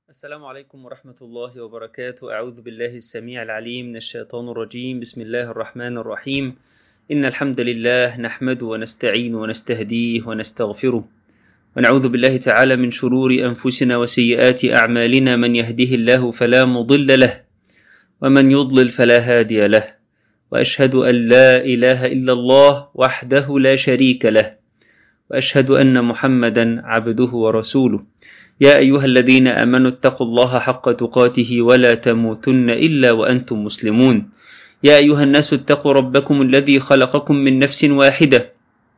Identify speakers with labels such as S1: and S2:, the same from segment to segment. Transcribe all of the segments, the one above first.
S1: السلام عليكم ورحمة الله وبركاته أعوذ بالله السميع العليم من الشيطان الرجيم بسم الله الرحمن الرحيم إن الحمد لله نحمده ونستعين ونستهديه ونستغفره ونعوذ بالله تعالى من شرور أنفسنا وسيئات أعمالنا من يهده الله فلا مضل له ومن يضلل فلا هادي له وأشهد أن لا إله إلا الله وحده لا شريك له وأشهد أن محمدا عبده ورسوله يا أيها الذين آمنوا اتقوا الله حق تقاته ولا تموتن إلا وأنتم مسلمون يا أيها الناس اتقوا ربكم الذي خلقكم من نفس واحدة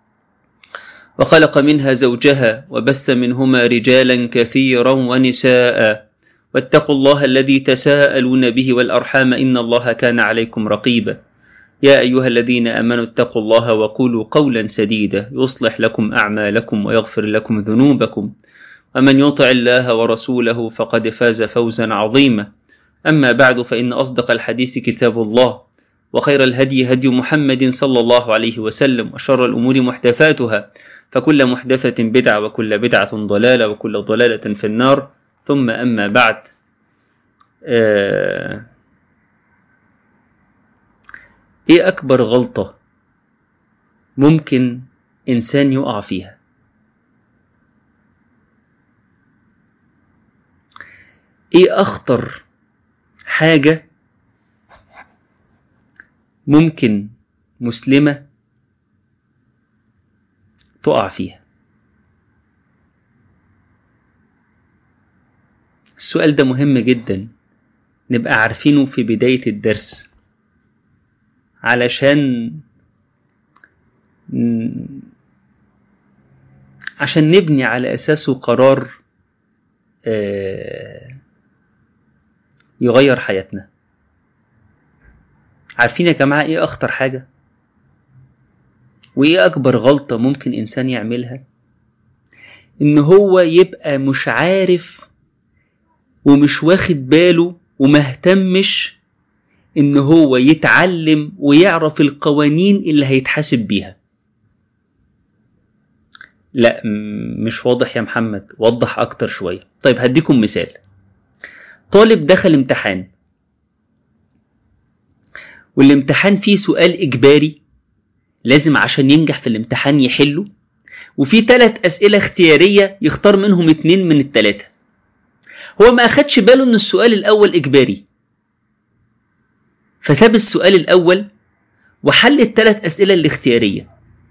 S1: وخلق منها زوجها وبث منهما رجالا كثيرا ونساء واتقوا الله الذي تساءلون به والأرحام إن الله كان عليكم رقيبا يا أيها الذين آمنوا اتقوا الله وقولوا قولا سديدا يصلح لكم أعمالكم ويغفر لكم ذنوبكم ومن يطع الله ورسوله فقد فاز فوزا عظيما أما بعد فإن أصدق الحديث كتاب الله وخير الهدي هدي محمد صلى الله عليه وسلم وشر الأمور محدثاتها فكل محدثة بدعة وكل بدعة ضلالة وكل ضلالة في النار ثم أما بعد آه إيه أكبر غلطة ممكن إنسان يقع فيها ايه اخطر حاجة ممكن مسلمة تقع فيها السؤال ده مهم جدا نبقى عارفينه في بداية الدرس علشان عشان نبني على أساسه قرار آه يغير حياتنا عارفين يا جماعة ايه اخطر حاجة وايه اكبر غلطة ممكن انسان يعملها ان هو يبقى مش عارف ومش واخد باله ومهتمش ان هو يتعلم ويعرف القوانين اللي هيتحاسب بيها لا مش واضح يا محمد وضح اكتر شوية طيب هديكم مثال طالب دخل امتحان والامتحان فيه سؤال إجباري لازم عشان ينجح في الامتحان يحله وفي ثلاث أسئلة اختيارية يختار منهم اتنين من التلاتة هو ما أخدش باله إن السؤال الأول إجباري فساب السؤال الأول وحل الثلاث أسئلة الاختيارية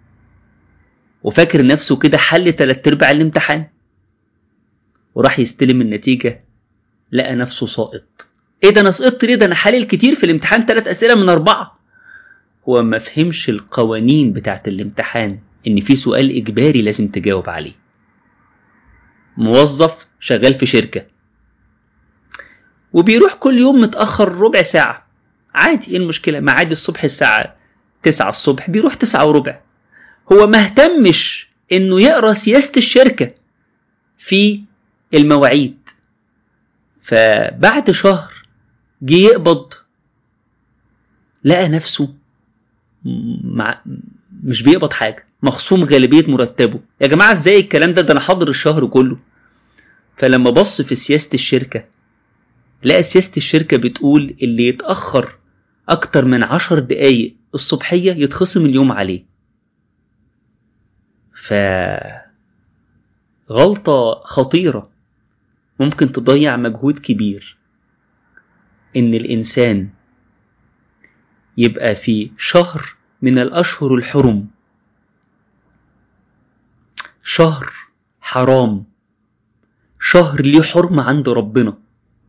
S1: وفاكر نفسه كده حل تلات أرباع الامتحان وراح يستلم النتيجة لقى نفسه ساقط ايه ده انا سقطت ليه ده انا حلل كتير في الامتحان ثلاث اسئله من اربعه هو ما فهمش القوانين بتاعت الامتحان ان في سؤال اجباري لازم تجاوب عليه موظف شغال في شركه وبيروح كل يوم متاخر ربع ساعه عادي ايه المشكله ميعاد الصبح الساعه 9 الصبح بيروح 9 وربع هو ما اهتمش انه يقرا سياسه الشركه في المواعيد فبعد شهر جه يقبض لقى نفسه مع مش بيقبض حاجة مخصوم غالبية مرتبه يا جماعة ازاي الكلام ده ده انا حاضر الشهر كله فلما بص في سياسة الشركة لقى سياسة الشركة بتقول اللي يتأخر أكتر من عشر دقايق الصبحية يتخصم اليوم عليه ف غلطة خطيرة ممكن تضيع مجهود كبير ان الانسان يبقى في شهر من الاشهر الحرم شهر حرام شهر ليه حرمة عند ربنا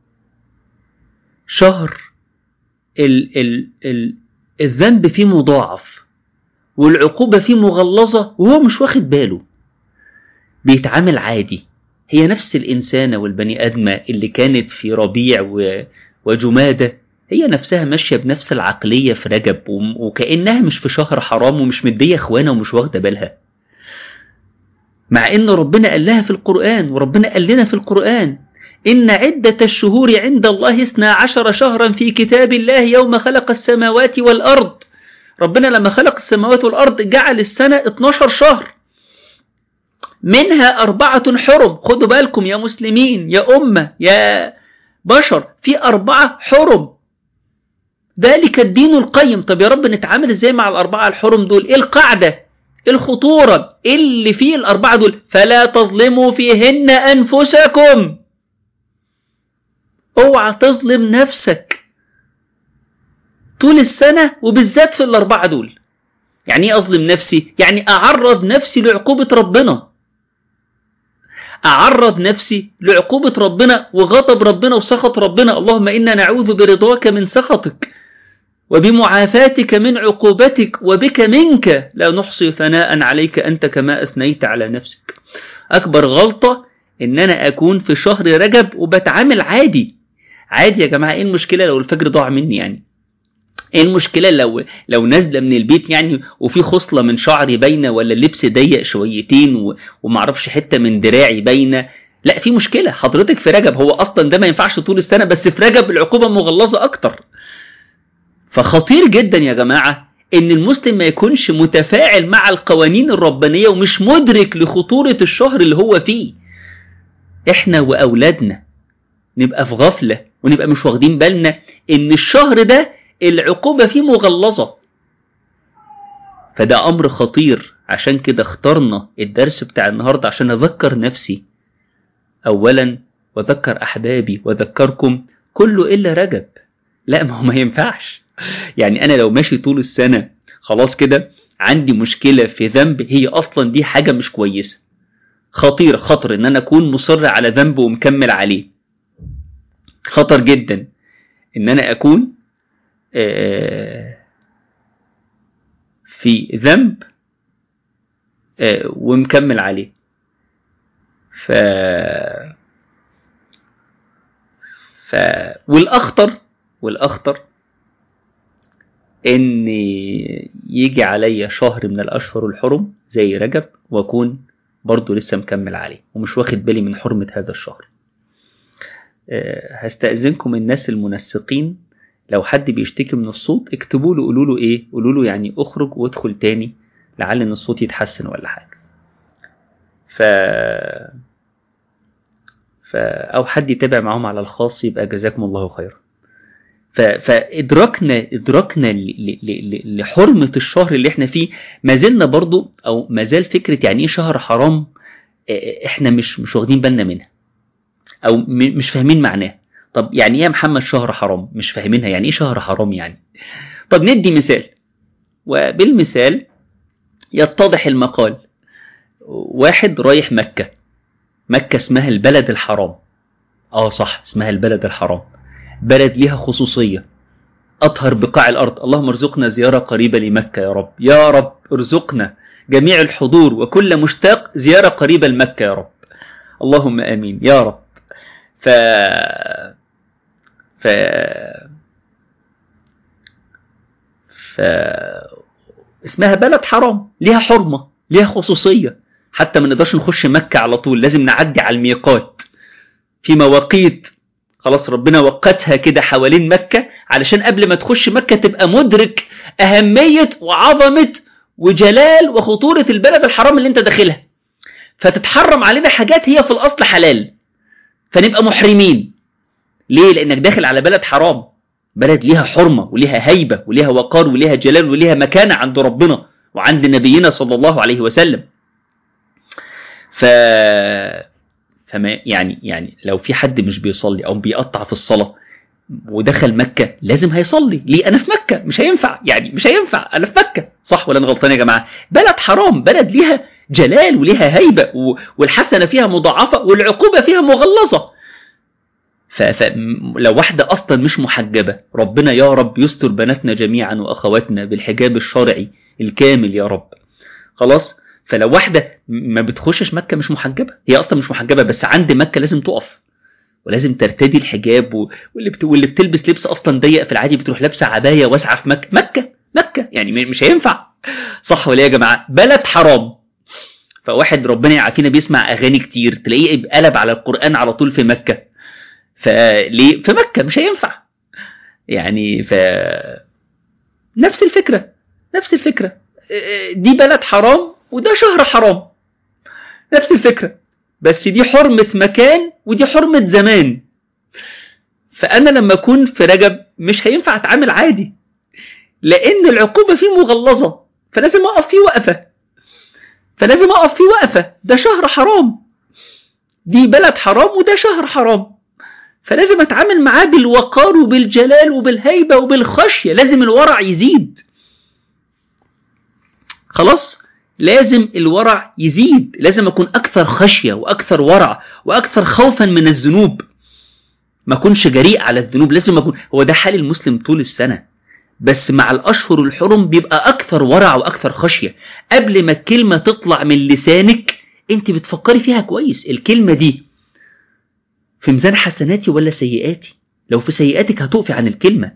S1: شهر ال ال ال الذنب فيه مضاعف والعقوبة فيه مغلظة وهو مش واخد باله بيتعامل عادي هي نفس الإنسانة والبني آدمة اللي كانت في ربيع و... وجمادة هي نفسها ماشية بنفس العقلية في رجب وكأنها مش في شهر حرام ومش مدية إخوانها ومش واخدة بالها مع إن ربنا قال لها في القرآن وربنا قال لنا في القرآن إن عدة الشهور عند الله اثنا عشر شهرا في كتاب الله يوم خلق السماوات والأرض ربنا لما خلق السماوات والأرض جعل السنة 12 شهر منها أربعة حرم خدوا بالكم يا مسلمين يا أمة يا بشر في أربعة حرم ذلك الدين القيم طب يا رب نتعامل ازاي مع الأربعة الحرم دول ايه القاعدة الخطورة اللي فيه الأربعة دول فلا تظلموا فيهن أنفسكم اوعى تظلم نفسك طول السنة وبالذات في الأربعة دول يعني ايه أظلم نفسي؟ يعني أعرض نفسي لعقوبة ربنا أعرض نفسي لعقوبة ربنا وغضب ربنا وسخط ربنا اللهم إنا نعوذ برضاك من سخطك وبمعافاتك من عقوبتك وبك منك لا نحصي ثناء عليك أنت كما أثنيت على نفسك أكبر غلطة إن أنا أكون في شهر رجب وبتعامل عادي عادي يا جماعة إيه المشكلة لو الفجر ضاع مني يعني ايه المشكلة لو لو نازلة من البيت يعني وفي خصلة من شعري باينة ولا اللبس ضيق شويتين و... ومعرفش حتة من دراعي باينة لا في مشكلة حضرتك في رجب هو أصلا ده ما ينفعش طول السنة بس في رجب العقوبة مغلظة أكتر فخطير جدا يا جماعة إن المسلم ما يكونش متفاعل مع القوانين الربانية ومش مدرك لخطورة الشهر اللي هو فيه إحنا وأولادنا نبقى في غفلة ونبقى مش واخدين بالنا إن الشهر ده العقوبة فيه مغلظة فده أمر خطير عشان كده اخترنا الدرس بتاع النهاردة عشان أذكر نفسي أولا وذكر أحبابي وذكركم كله إلا رجب لا ما هو ما ينفعش يعني أنا لو ماشي طول السنة خلاص كده عندي مشكلة في ذنب هي أصلا دي حاجة مش كويسة خطير خطر إن أنا أكون مصر على ذنب ومكمل عليه خطر جدا إن أنا أكون في ذنب ومكمل عليه ف ف والاخطر والاخطر ان يجي عليا شهر من الاشهر الحرم زي رجب واكون برضه لسه مكمل عليه ومش واخد بالي من حرمة هذا الشهر هستأذنكم الناس المنسقين لو حد بيشتكي من الصوت اكتبوا له قولوا له ايه قولوا له يعني اخرج وادخل تاني لعل ان الصوت يتحسن ولا حاجه ف ف او حد يتابع معاهم على الخاص يبقى جزاكم الله خيرا ف... فادراكنا ادراكنا ل... ل... ل... لحرمه الشهر اللي احنا فيه ما زلنا برضو او ما زال فكره يعني ايه شهر حرام احنا مش مش واخدين بالنا منها او م... مش فاهمين معناها طب يعني ايه يا محمد شهر حرام مش فاهمينها يعني ايه شهر حرام يعني طب ندي مثال وبالمثال يتضح المقال واحد رايح مكة مكة اسمها البلد الحرام اه صح اسمها البلد الحرام بلد ليها خصوصية أطهر بقاع الأرض اللهم ارزقنا زيارة قريبة لمكة يا رب يا رب ارزقنا جميع الحضور وكل مشتاق زيارة قريبة لمكة يا رب اللهم آمين يا رب ف ف ف اسمها بلد حرام ليها حرمة ليها خصوصية حتى ما نقدرش نخش مكة على طول لازم نعدي على الميقات في مواقيت خلاص ربنا وقتها كده حوالين مكة علشان قبل ما تخش مكة تبقى مدرك أهمية وعظمة وجلال وخطورة البلد الحرام اللي انت داخلها فتتحرم علينا حاجات هي في الأصل حلال فنبقى محرمين ليه؟ لأنك داخل على بلد حرام بلد ليها حرمة وليها هيبة وليها وقار وليها جلال وليها مكانة عند ربنا وعند نبينا صلى الله عليه وسلم ف فما يعني يعني لو في حد مش بيصلي او بيقطع في الصلاه ودخل مكه لازم هيصلي ليه انا في مكه مش هينفع يعني مش هينفع انا في مكه صح ولا انا غلطان يا جماعه بلد حرام بلد ليها جلال وليها هيبه والحسنه فيها مضاعفه والعقوبه فيها مغلظه فلو واحدة أصلا مش محجبة ربنا يا رب يستر بناتنا جميعا وأخواتنا بالحجاب الشرعي الكامل يا رب خلاص فلو واحدة ما بتخشش مكة مش محجبة هي أصلا مش محجبة بس عند مكة لازم تقف ولازم ترتدي الحجاب و... واللي, بت... واللي بتلبس لبس أصلا ضيق في العادي بتروح لابسة عباية واسعة في مكة مكة مكة يعني مش هينفع صح ولا يا جماعة بلد حرام فواحد ربنا يعافينا بيسمع أغاني كتير تلاقيه قلب على القرآن على طول في مكة فليه في مكة مش هينفع يعني ف نفس الفكرة نفس الفكرة دي بلد حرام وده شهر حرام نفس الفكرة بس دي حرمة مكان ودي حرمة زمان فأنا لما أكون في رجب مش هينفع أتعامل عادي لأن العقوبة فيه مغلظة فلازم أقف فيه وقفة فلازم أقف فيه وقفة ده شهر حرام دي بلد حرام وده شهر حرام فلازم أتعامل معاه بالوقار وبالجلال وبالهيبة وبالخشية لازم الورع يزيد خلاص لازم الورع يزيد لازم أكون أكثر خشية وأكثر ورع وأكثر خوفا من الذنوب ما أكونش جريء على الذنوب لازم أكون هو ده حال المسلم طول السنة بس مع الأشهر الحرم بيبقى أكثر ورع وأكثر خشية قبل ما الكلمة تطلع من لسانك أنت بتفكري فيها كويس الكلمة دي في ميزان حسناتي ولا سيئاتي لو في سيئاتك هتقفي عن الكلمة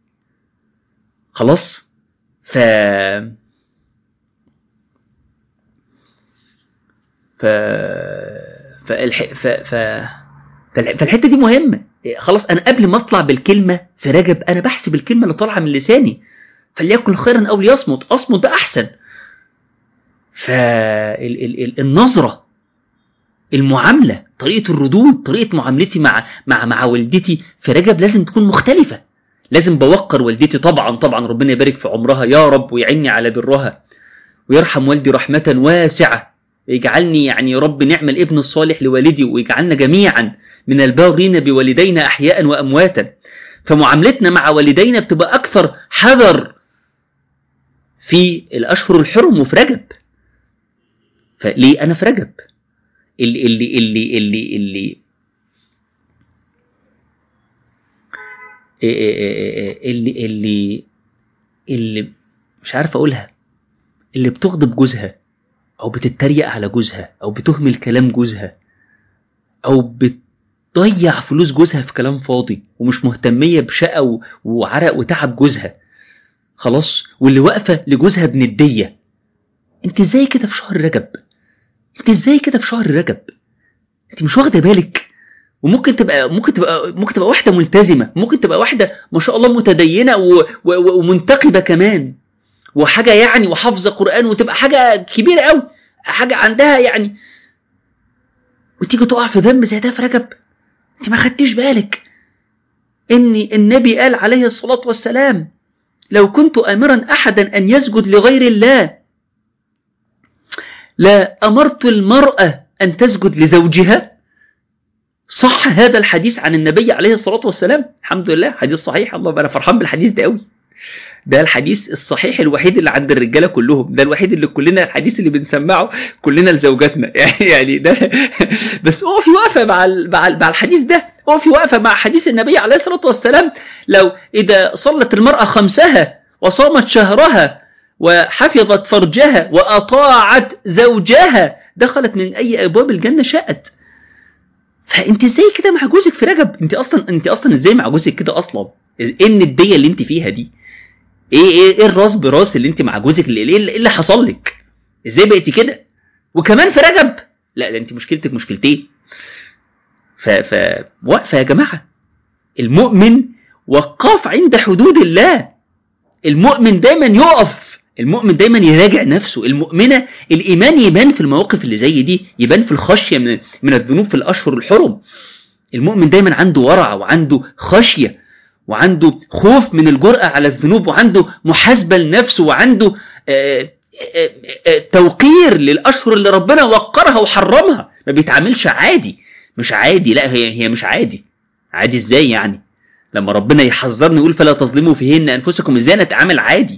S1: خلاص ف ف فالح... ف... ف... فالحته دي مهمه خلاص انا قبل ما اطلع بالكلمه في رجب انا بحسب الكلمه اللي طالعه من لساني فليكن خيرا او ليصمت اصمت ده احسن فالنظره المعامله طريقه الردود طريقه معاملتي مع مع مع والدتي في رجب لازم تكون مختلفه لازم بوقر والدتي طبعا طبعا ربنا يبارك في عمرها يا رب ويعني على برها ويرحم والدي رحمه واسعه ويجعلني يعني يا رب نعم الابن الصالح لوالدي ويجعلنا جميعا من البارين بوالدينا أحياء وأمواتا فمعاملتنا مع والدينا بتبقى أكثر حذر في الأشهر الحرم وفي رجب فليه أنا في رجب اللي اللي اللي اللي اللي اللي اللي اللي مش عارف أقولها اللي بتغضب جوزها أو بتتريق على جوزها أو بتهمل كلام جوزها أو بتضيع فلوس جوزها في كلام فاضي ومش مهتمية بشقة وعرق وتعب جوزها خلاص واللي واقفة لجوزها بندية انت ازاي كده في شهر رجب انت ازاي كده في شهر رجب انت مش واخده بالك وممكن تبقى ممكن تبقى ممكن تبقى واحده ملتزمه ممكن تبقى واحده ما شاء الله متدينه و... و... ومنتقبه كمان وحاجه يعني وحافظه قران وتبقى حاجه كبيره قوي حاجه عندها يعني وتيجي تقع في ذنب زي ده في رجب انت ما خدتيش بالك ان النبي قال عليه الصلاه والسلام لو كنت امرا احدا ان يسجد لغير الله لا امرت المراه ان تسجد لزوجها صح هذا الحديث عن النبي عليه الصلاه والسلام الحمد لله حديث صحيح الله انا فرحان بالحديث ده قوي ده الحديث الصحيح الوحيد اللي عند الرجاله كلهم ده الوحيد اللي كلنا الحديث اللي بنسمعه كلنا لزوجاتنا يعني ده بس اقفي واقفه مع مع مع الحديث ده اقفي واقفه مع حديث النبي عليه الصلاه والسلام لو اذا صلت المراه خمسها وصامت شهرها وحفظت فرجها واطاعت زوجها دخلت من اي ابواب الجنه شاءت فانت ازاي كده مع جوزك في رجب انت اصلا انت اصلا ازاي مع جوزك كده اصلا ايه النديه اللي انت فيها دي ايه ايه ايه الراس براس اللي انت مع جوزك اللي ايه اللي حصل لك ازاي بقيتي كده وكمان في رجب لا ده انت مشكلتك مشكلتين ف ف واقفه يا جماعه المؤمن وقاف عند حدود الله المؤمن دايما يقف المؤمن دايما يراجع نفسه المؤمنة الإيمان يبان في المواقف اللي زي دي يبان في الخشية من, من الذنوب في الأشهر الحرم المؤمن دايما عنده ورع وعنده خشية وعنده خوف من الجرأة على الذنوب وعنده محاسبة لنفسه وعنده آآ آآ توقير للأشهر اللي ربنا وقرها وحرمها ما بيتعاملش عادي مش عادي لا هي هي مش عادي عادي ازاي يعني لما ربنا يحذرني يقول فلا تظلموا فيهن انفسكم ازاي نتعامل عادي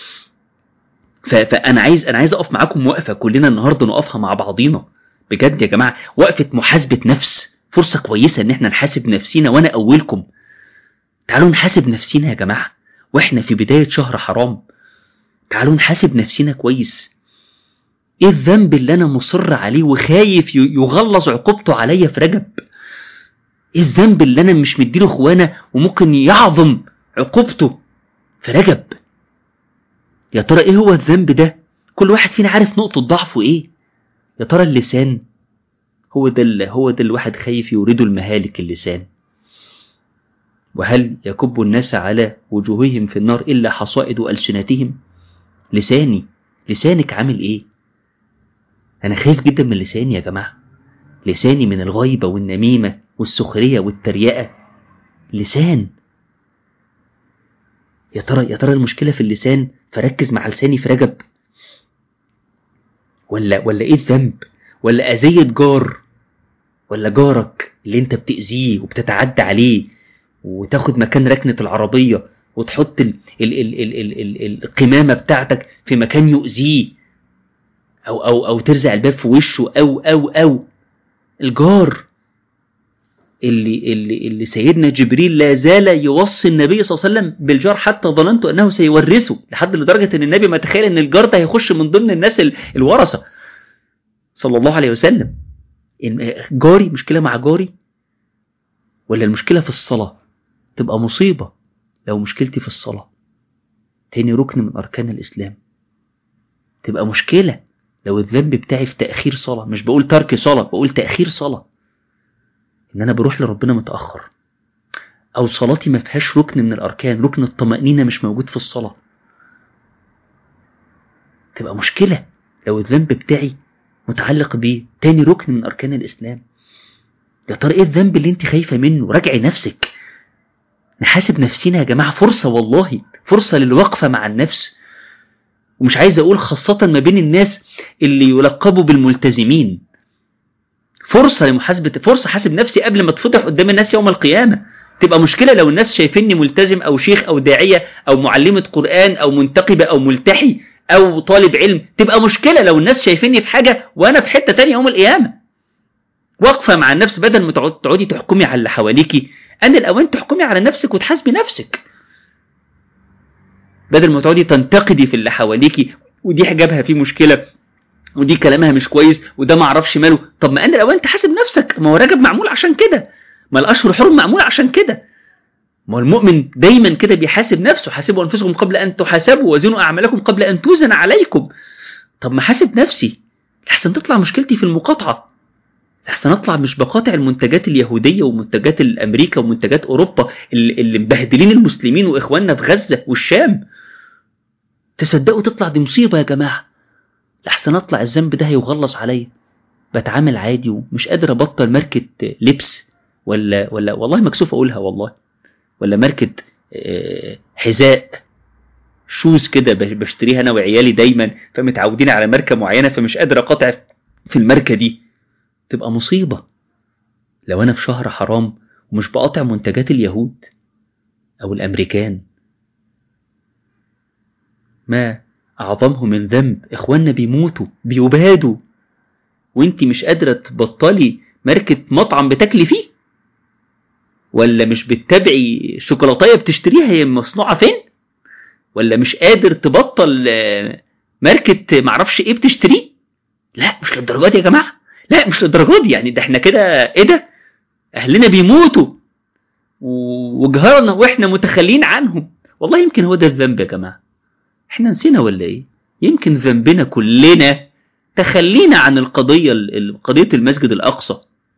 S1: فانا عايز انا عايز اقف معاكم وقفه كلنا النهارده نقفها مع بعضينا بجد يا جماعه وقفه محاسبه نفس فرصه كويسه ان احنا نحاسب نفسينا وانا اولكم تعالوا نحاسب نفسينا يا جماعه واحنا في بدايه شهر حرام تعالوا نحاسب نفسينا كويس ايه الذنب اللي انا مصر عليه وخايف يغلظ عقوبته عليا في رجب ايه الذنب اللي انا مش مديله اخوانا وممكن يعظم عقوبته في رجب يا ترى ايه هو الذنب ده كل واحد فينا عارف نقطة ضعفه ايه يا ترى اللسان هو ده اللي هو ده الواحد خايف يورده المهالك اللسان وهل يكب الناس على وجوههم في النار إلا حصائد ألسنتهم لساني لسانك عامل ايه انا خايف جدا من لساني يا جماعه لساني من الغيبه والنميمه والسخريه والتريقه لسان يا ترى يا ترى المشكله في اللسان فركز مع لساني في رجب ولا ولا ايه الذنب ولا اذيه جار ولا جارك اللي انت بتاذيه وبتتعدى عليه وتاخد مكان ركنه العربيه وتحط ال ال ال ال ال ال القمامه بتاعتك في مكان يؤذيه او او او ترزع الباب في وشه او او او الجار اللي اللي اللي سيدنا جبريل لا زال يوصي النبي صلى الله عليه وسلم بالجار حتى ظننت انه سيورثه لحد لدرجه ان النبي ما تخيل ان الجار ده هيخش من ضمن الناس الورثه صلى الله عليه وسلم إن جاري مشكله مع جاري ولا المشكله في الصلاه تبقى مصيبه لو مشكلتي في الصلاه تاني ركن من اركان الاسلام تبقى مشكله لو الذنب بتاعي في تاخير صلاه مش بقول ترك صلاه بقول تاخير صلاه ان انا بروح لربنا متاخر او صلاتي ما فيهاش ركن من الاركان ركن الطمانينه مش موجود في الصلاه تبقى مشكله لو الذنب بتاعي متعلق بيه تاني ركن من اركان الاسلام يا ترى ايه الذنب اللي انت خايفه منه راجعي نفسك نحاسب نفسينا يا جماعه فرصه والله فرصه للوقفه مع النفس ومش عايز اقول خاصه ما بين الناس اللي يلقبوا بالملتزمين فرصة لمحاسبة فرصة حاسب نفسي قبل ما تفتح قدام الناس يوم القيامة تبقى مشكلة لو الناس شايفيني ملتزم أو شيخ أو داعية أو معلمة قرآن أو منتقبة أو ملتحي أو طالب علم تبقى مشكلة لو الناس شايفيني في حاجة وأنا في حتة تانية يوم القيامة واقفة مع النفس بدل ما تقعدي تحكمي على اللي حواليكي أن الأوان تحكمي على نفسك وتحاسبي نفسك بدل ما تقعدي تنتقدي في اللي حواليكي ودي حجابها فيه مشكلة ودي كلامها مش كويس وده ما اعرفش ماله طب ما ان الاوان تحاسب نفسك ما هو رجب معمول عشان كده ما الاشهر حرم معمول عشان كده ما هو المؤمن دايما كده بيحاسب نفسه حاسبوا انفسكم قبل ان تحاسبوا وزنوا اعمالكم قبل ان توزن عليكم طب ما حاسب نفسي لحسن تطلع مشكلتي في المقاطعه لحسن اطلع مش بقاطع المنتجات اليهوديه ومنتجات الامريكا ومنتجات اوروبا اللي, اللي مبهدلين المسلمين واخواننا في غزه والشام تصدقوا تطلع دي مصيبه يا جماعه لحسن اطلع الذنب ده هيغلظ عليا بتعامل عادي ومش قادر ابطل ماركة لبس ولا ولا والله مكسوف اقولها والله ولا ماركة حذاء شوز كده بشتريها انا وعيالي دايما فمتعودين على ماركة معينة فمش قادر اقاطع في الماركة دي تبقى مصيبة لو انا في شهر حرام ومش بقاطع منتجات اليهود او الامريكان ما أعظمه من ذنب إخواننا بيموتوا بيبادوا وانت مش قادرة تبطلي ماركة مطعم بتاكلي فيه ولا مش بتتابعي شوكولاتاية بتشتريها هي مصنوعة فين ولا مش قادر تبطل ماركة معرفش ايه بتشتريه لا مش للدرجة دي يا جماعة لا مش للدرجة دي يعني ده احنا كده ايه ده اهلنا بيموتوا وجهرنا واحنا متخلين عنهم والله يمكن هو ده الذنب يا جماعه احنا نسينا ولا ايه يمكن ذنبنا كلنا تخلينا عن القضية قضية المسجد الأقصى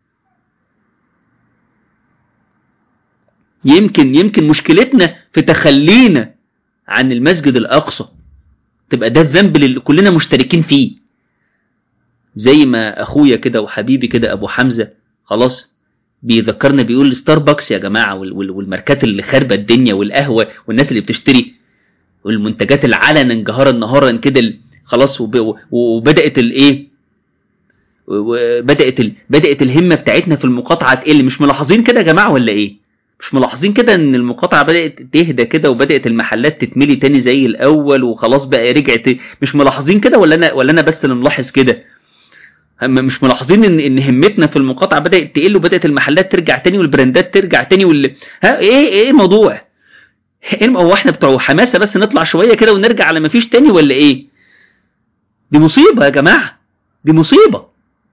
S1: يمكن يمكن مشكلتنا في تخلينا عن المسجد الأقصى تبقى ده الذنب اللي كلنا مشتركين فيه زي ما أخويا كده وحبيبي كده أبو حمزة خلاص بيذكرنا بيقول ستاربكس يا جماعة والماركات اللي خاربة الدنيا والقهوة والناس اللي بتشتري والمنتجات العلن انجهارا نهارا كده خلاص وبدات الايه وبدات ال... بدات الهمه بتاعتنا في المقاطعه تقل مش ملاحظين كده يا جماعه ولا ايه مش ملاحظين كده ان المقاطعه بدات تهدى كده وبدات المحلات تتملي تاني زي الاول وخلاص بقى رجعت مش ملاحظين كده ولا انا ولا انا بس اللي ملاحظ كده مش ملاحظين ان ان همتنا في المقاطعه بدات تقل وبدات المحلات ترجع تاني والبراندات ترجع تاني وال ها ايه ايه الموضوع ايه هو احنا بتوع حماسه بس نطلع شويه كده ونرجع على ما فيش تاني ولا ايه دي مصيبه يا جماعه دي مصيبه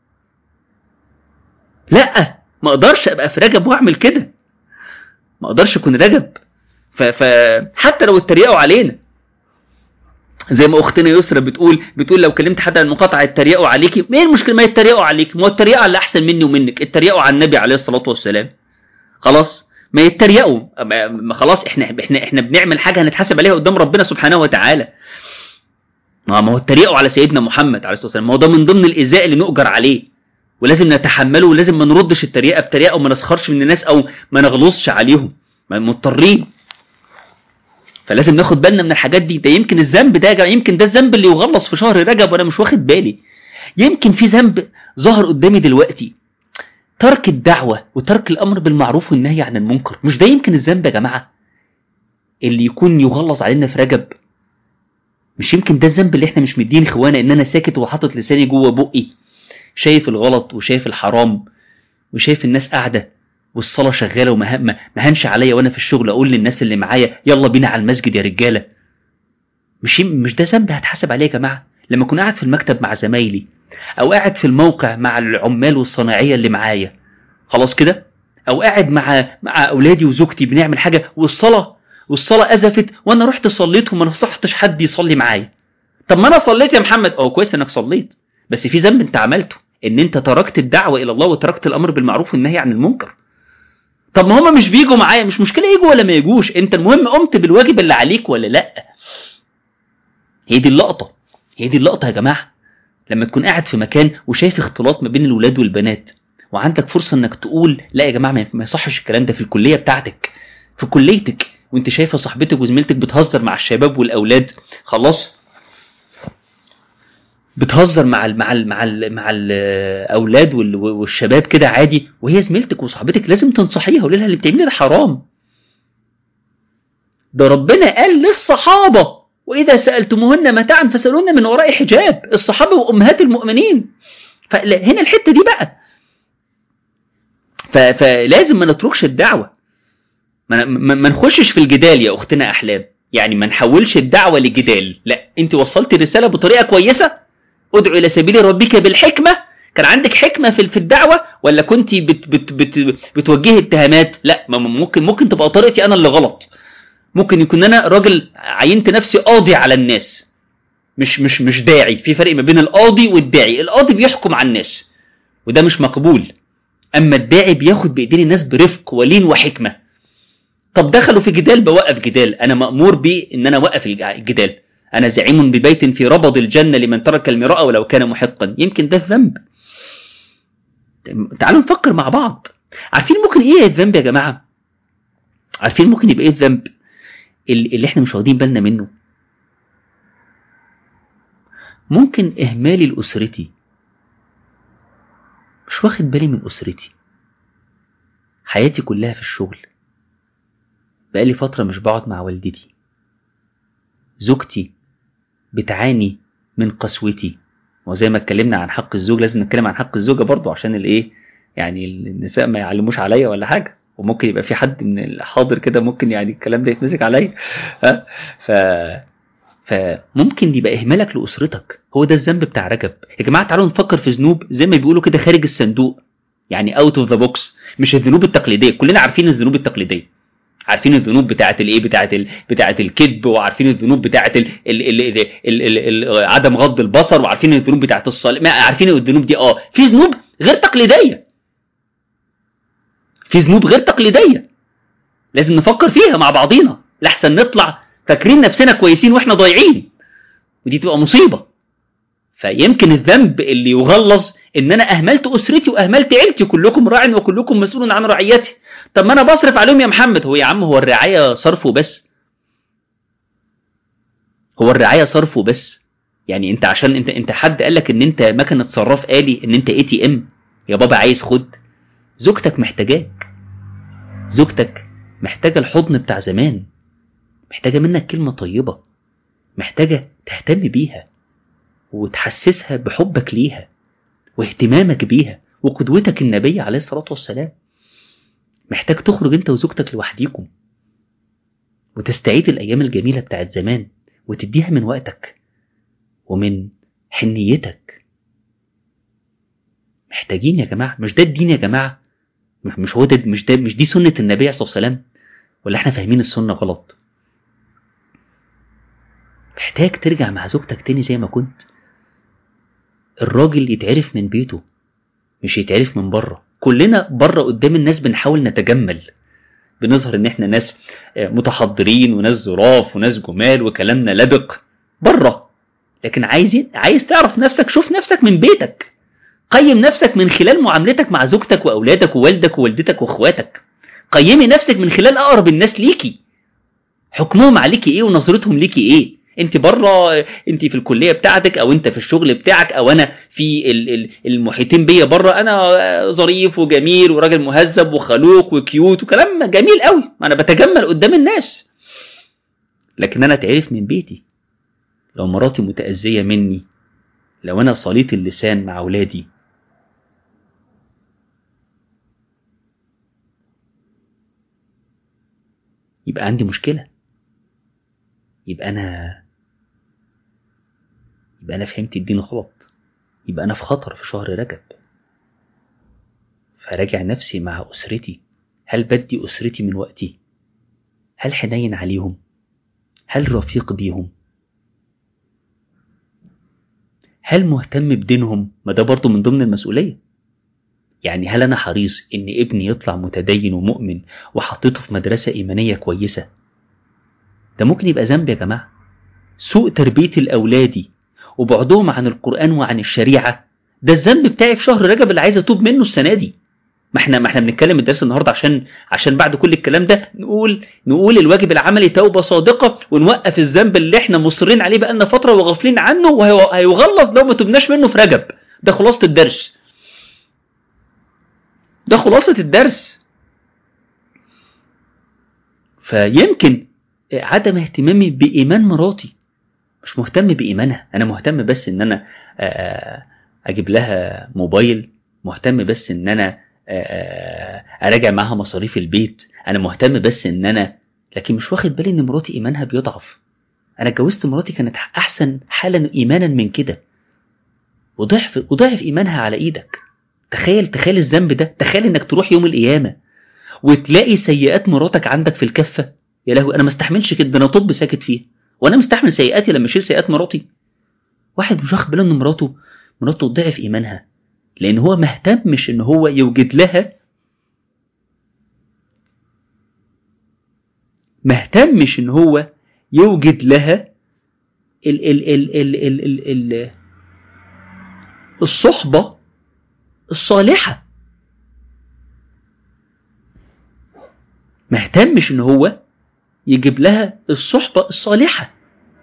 S1: لا ما اقدرش ابقى في رجب واعمل كده ما اقدرش اكون رجب فحتى لو اتريقوا علينا زي ما اختنا يسرا بتقول بتقول لو كلمت حد عن المقاطعه يتريقوا عليكي ايه المشكله ما يتريقوا عليك ما هو التريقه اللي احسن مني ومنك اتريقوا على النبي عليه الصلاه والسلام خلاص ما يتريقوا ما خلاص احنا احنا احنا بنعمل حاجه هنتحاسب عليها قدام ربنا سبحانه وتعالى ما هو اتريقوا على سيدنا محمد عليه الصلاه والسلام ما هو ده من ضمن الايذاء اللي نؤجر عليه ولازم نتحمله ولازم ما نردش التريقه بتريقه وما نسخرش من الناس او ما نغلظش عليهم ما مضطرين فلازم ناخد بالنا من الحاجات دي ده يمكن الذنب ده يا جماعه يمكن ده الذنب اللي يغلص في شهر رجب وانا مش واخد بالي يمكن في ذنب ظهر قدامي دلوقتي ترك الدعوه وترك الامر بالمعروف والنهي عن المنكر مش ده يمكن الذنب يا جماعه اللي يكون يغلظ علينا في رجب مش يمكن ده الذنب اللي احنا مش مدين اخوانا ان انا ساكت وحاطط لساني جوه بقي شايف الغلط وشايف الحرام وشايف الناس قاعده والصلاه شغاله وما ما هنش عليا وانا في الشغل اقول للناس اللي معايا يلا بينا على المسجد يا رجاله مش مش ده ذنب هتحاسب عليه يا جماعه لما اكون قاعد في المكتب مع زمايلي او قاعد في الموقع مع العمال والصناعيه اللي معايا خلاص كده او قاعد مع مع اولادي وزوجتي بنعمل حاجه والصلاه والصلاه ازفت وانا رحت صليت وما نصحتش حد يصلي معايا طب ما انا صليت يا محمد اه كويس انك صليت بس في ذنب انت عملته ان انت تركت الدعوه الى الله وتركت الامر بالمعروف والنهي عن المنكر طب ما هم مش بيجوا معايا مش مشكله يجوا ولا ما يجوش انت المهم قمت بالواجب اللي عليك ولا لا هي دي اللقطه هي دي اللقطه يا جماعه لما تكون قاعد في مكان وشايف اختلاط ما بين الولاد والبنات وعندك فرصه انك تقول لا يا جماعه ما يصحش الكلام ده في الكليه بتاعتك في كليتك وانت شايفه صاحبتك وزميلتك بتهزر مع الشباب والاولاد خلاص بتهزر مع ال مع ال مع ال مع الاولاد والشباب كده عادي وهي زميلتك وصاحبتك لازم تنصحيها وقولي لها اللي بتعمليه ده حرام ده ربنا قال للصحابه واذا سالتموهن متاعا فسالوهن من وراء حجاب الصحابه وامهات المؤمنين فهنا الحته دي بقى فلازم ما نتركش الدعوه ما, ما نخشش في الجدال يا اختنا احلام يعني ما نحولش الدعوه لجدال لا انت وصلتي الرساله بطريقه كويسه ادعو الى سبيل ربك بالحكمه كان عندك حكمه في في الدعوه ولا كنت بت بت بت بتوجهي اتهامات لا ممكن ممكن تبقى طريقتي انا اللي غلط ممكن يكون انا راجل عينت نفسي قاضي على الناس مش مش مش داعي في فرق ما بين القاضي والداعي القاضي بيحكم على الناس وده مش مقبول اما الداعي بياخد بايدين الناس برفق ولين وحكمه طب دخلوا في جدال بوقف جدال انا مامور بيه ان انا اوقف الجدال انا زعيم ببيت في ربض الجنه لمن ترك المراء ولو كان محقا يمكن ده الذنب تعالوا نفكر مع بعض عارفين ممكن ايه الذنب يا جماعه عارفين ممكن يبقى ايه الذنب اللي احنا مش واخدين بالنا منه ممكن اهمالي لاسرتي مش واخد بالي من اسرتي حياتي كلها في الشغل بقالي فترة مش بقعد مع والدتي زوجتي بتعاني من قسوتي وزي ما اتكلمنا عن حق الزوج لازم نتكلم عن حق الزوجة برضو عشان الايه يعني النساء ما يعلموش عليا ولا حاجة وممكن يبقى في حد من الحاضر كده ممكن يعني الكلام ده يتمسك عليا ها ف فممكن يبقى اهمالك لاسرتك هو ده الذنب بتاع رجب يا جماعه تعالوا نفكر في ذنوب زي ما بيقولوا كده خارج الصندوق يعني اوت اوف ذا بوكس مش الذنوب التقليديه كلنا عارفين الذنوب التقليديه عارفين الذنوب بتاعه الايه بتاعه ال... بتاعه الكذب وعارفين الذنوب بتاعه ال... ال... ال... ال... ال... ال... عدم غض البصر وعارفين الذنوب بتاعه الصلاة عارفين الذنوب دي اه في ذنوب غير تقليديه في ذنوب غير تقليديه لازم نفكر فيها مع بعضينا لحسن نطلع فاكرين نفسنا كويسين واحنا ضايعين ودي تبقى مصيبه فيمكن الذنب اللي يغلظ ان انا اهملت اسرتي واهملت عيلتي كلكم راع وكلكم مسؤول عن رعيتي طب ما انا بصرف عليهم يا محمد هو يا عم هو الرعايه صرفه بس هو الرعايه صرفه بس يعني انت عشان انت انت حد قال لك ان انت مكنه صراف آلي ان انت اي تي ام يا بابا عايز خد زوجتك محتاجاك زوجتك محتاجه الحضن بتاع زمان محتاجه منك كلمه طيبه محتاجه تهتم بيها وتحسسها بحبك ليها واهتمامك بيها وقدوتك النبي عليه الصلاة والسلام محتاج تخرج انت وزوجتك لوحديكم وتستعيد الأيام الجميلة بتاعت زمان وتديها من وقتك ومن حنيتك محتاجين يا جماعة مش ده الدين يا جماعة مش هو ده مش ده مش دي سنة النبي عليه الصلاة والسلام ولا احنا فاهمين السنة غلط محتاج ترجع مع زوجتك تاني زي ما كنت الراجل يتعرف من بيته مش يتعرف من بره كلنا بره قدام الناس بنحاول نتجمل بنظهر ان احنا ناس متحضرين وناس ظراف وناس جمال وكلامنا لدق بره لكن عايز عايز تعرف نفسك شوف نفسك من بيتك قيم نفسك من خلال معاملتك مع زوجتك واولادك ووالدك ووالدتك واخواتك قيمي نفسك من خلال اقرب الناس ليكي حكمهم عليكي ايه ونظرتهم ليكي ايه انت بره انت في الكليه بتاعتك او انت في الشغل بتاعك او انا في المحيطين بيا بره انا ظريف وجميل وراجل مهذب وخلوق وكيوت وكلام جميل قوي ما انا بتجمل قدام الناس لكن انا اتعرف من بيتي لو مراتي متأذية مني لو انا صليت اللسان مع اولادي يبقى عندي مشكلة يبقى أنا يبقى أنا فهمت الدين غلط يبقى أنا في خطر في شهر رجب فراجع نفسي مع أسرتي هل بدي أسرتي من وقتي هل حنين عليهم هل رفيق بيهم هل مهتم بدينهم ما ده برضه من ضمن المسؤولية يعني هل أنا حريص إن ابني يطلع متدين ومؤمن وحطيته في مدرسة إيمانية كويسة ده ممكن يبقى ذنب يا جماعة سوء تربية الأولادي وبعدهم عن القرآن وعن الشريعة ده الذنب بتاعي في شهر رجب اللي عايز أتوب منه السنة دي ما احنا ما احنا بنتكلم الدرس النهارده عشان عشان بعد كل الكلام ده نقول نقول الواجب العملي توبه صادقه ونوقف الذنب اللي احنا مصرين عليه بقالنا فتره وغافلين عنه وهيغلظ لو ما تبناش منه في رجب ده خلاصه الدرس ده خلاصه الدرس فيمكن عدم اهتمامي بإيمان مراتي مش مهتم بإيمانها أنا مهتم بس إن أنا أجيب لها موبايل مهتم بس إن أنا أراجع معاها مصاريف البيت أنا مهتم بس إن أنا لكن مش واخد بالي إن مراتي إيمانها بيضعف أنا اتجوزت مراتي كانت أحسن حالا إيمانا من كده وضعف وضعف إيمانها على إيدك تخيل تخيل الذنب ده تخيل إنك تروح يوم القيامة وتلاقي سيئات مراتك عندك في الكفة يا لهوي انا ما استحملش كده انا طب ساكت فيه وانا مستحمل سيئاتي لما اشيل سيئات مراتي واحد مش واخد باله ان مراته مراته ضعف ايمانها لان هو ما اهتمش ان هو يوجد لها ما اهتمش ان هو يوجد لها ال ال ال ال ال ال ال الصحبة الصالحة ما اهتمش ان هو يجيب لها الصحبة الصالحة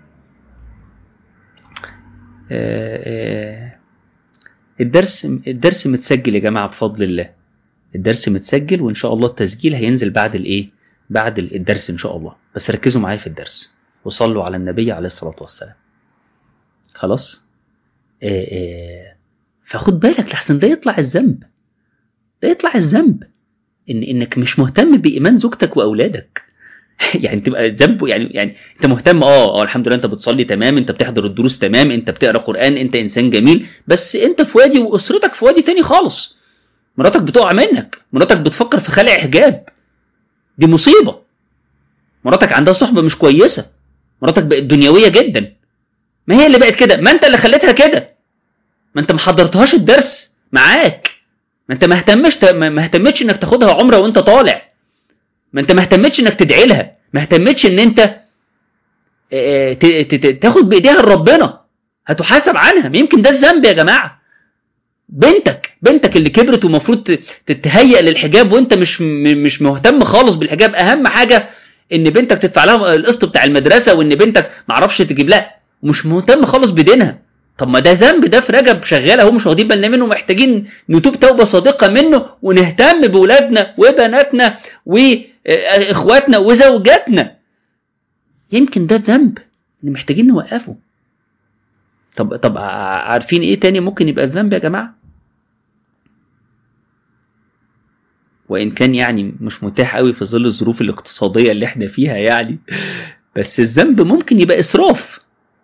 S1: الدرس الدرس متسجل يا جماعة بفضل الله الدرس متسجل وإن شاء الله التسجيل هينزل بعد الإيه بعد الدرس إن شاء الله بس ركزوا معايا في الدرس وصلوا على النبي عليه الصلاة والسلام خلاص آآ آآ فخد بالك لحسن ده يطلع الذنب ده يطلع الذنب إن إنك مش مهتم بإيمان زوجتك وأولادك يعني تبقى ذنبه يعني يعني انت مهتم اه اه الحمد لله انت بتصلي تمام انت بتحضر الدروس تمام انت بتقرا قران انت انسان جميل بس انت في وادي واسرتك في وادي تاني خالص مراتك بتقع منك مراتك بتفكر في خلع حجاب دي مصيبه مراتك عندها صحبه مش كويسه مراتك بقت دنيويه جدا ما هي اللي بقت كده ما انت اللي خليتها كده ما انت ما حضرتهاش الدرس معاك ما انت ما اهتمش ما اهتمتش انك تاخدها عمره وانت طالع ما انت ما اهتمتش انك تدعي لها ما اهتمتش ان انت تاخد بايديها لربنا هتحاسب عنها يمكن ده الذنب يا جماعه بنتك بنتك اللي كبرت ومفروض تتهيأ للحجاب وانت مش مش مهتم خالص بالحجاب اهم حاجه ان بنتك تدفع لها القسط بتاع المدرسه وان بنتك معرفش تجيب لها ومش مهتم خالص بدينها طب ما ده ذنب ده في رجب شغال اهو مش واخدين بالنا منه محتاجين نتوب توبه صادقه منه ونهتم باولادنا وبناتنا واخواتنا وزوجاتنا يمكن ده ذنب اللي محتاجين نوقفه طب طب عارفين ايه تاني ممكن يبقى الذنب يا جماعه وان كان يعني مش متاح قوي في ظل الظروف الاقتصاديه اللي احنا فيها يعني بس الذنب ممكن يبقى اسراف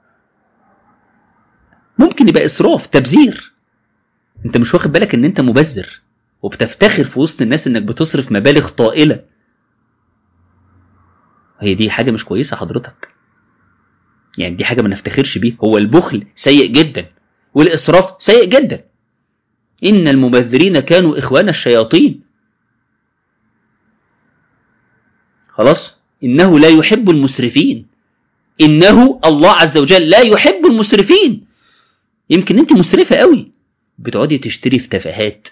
S1: ممكن يبقى اسراف تبذير انت مش واخد بالك ان انت مبذر وبتفتخر في وسط الناس انك بتصرف مبالغ طائله هي دي حاجه مش كويسه حضرتك يعني دي حاجه ما نفتخرش بيها هو البخل سيء جدا والاسراف سيء جدا ان المبذرين كانوا اخوان الشياطين خلاص انه لا يحب المسرفين إنه الله عز وجل لا يحب المسرفين يمكن أنت مسرفة قوي بتقعدي تشتري في تفاهات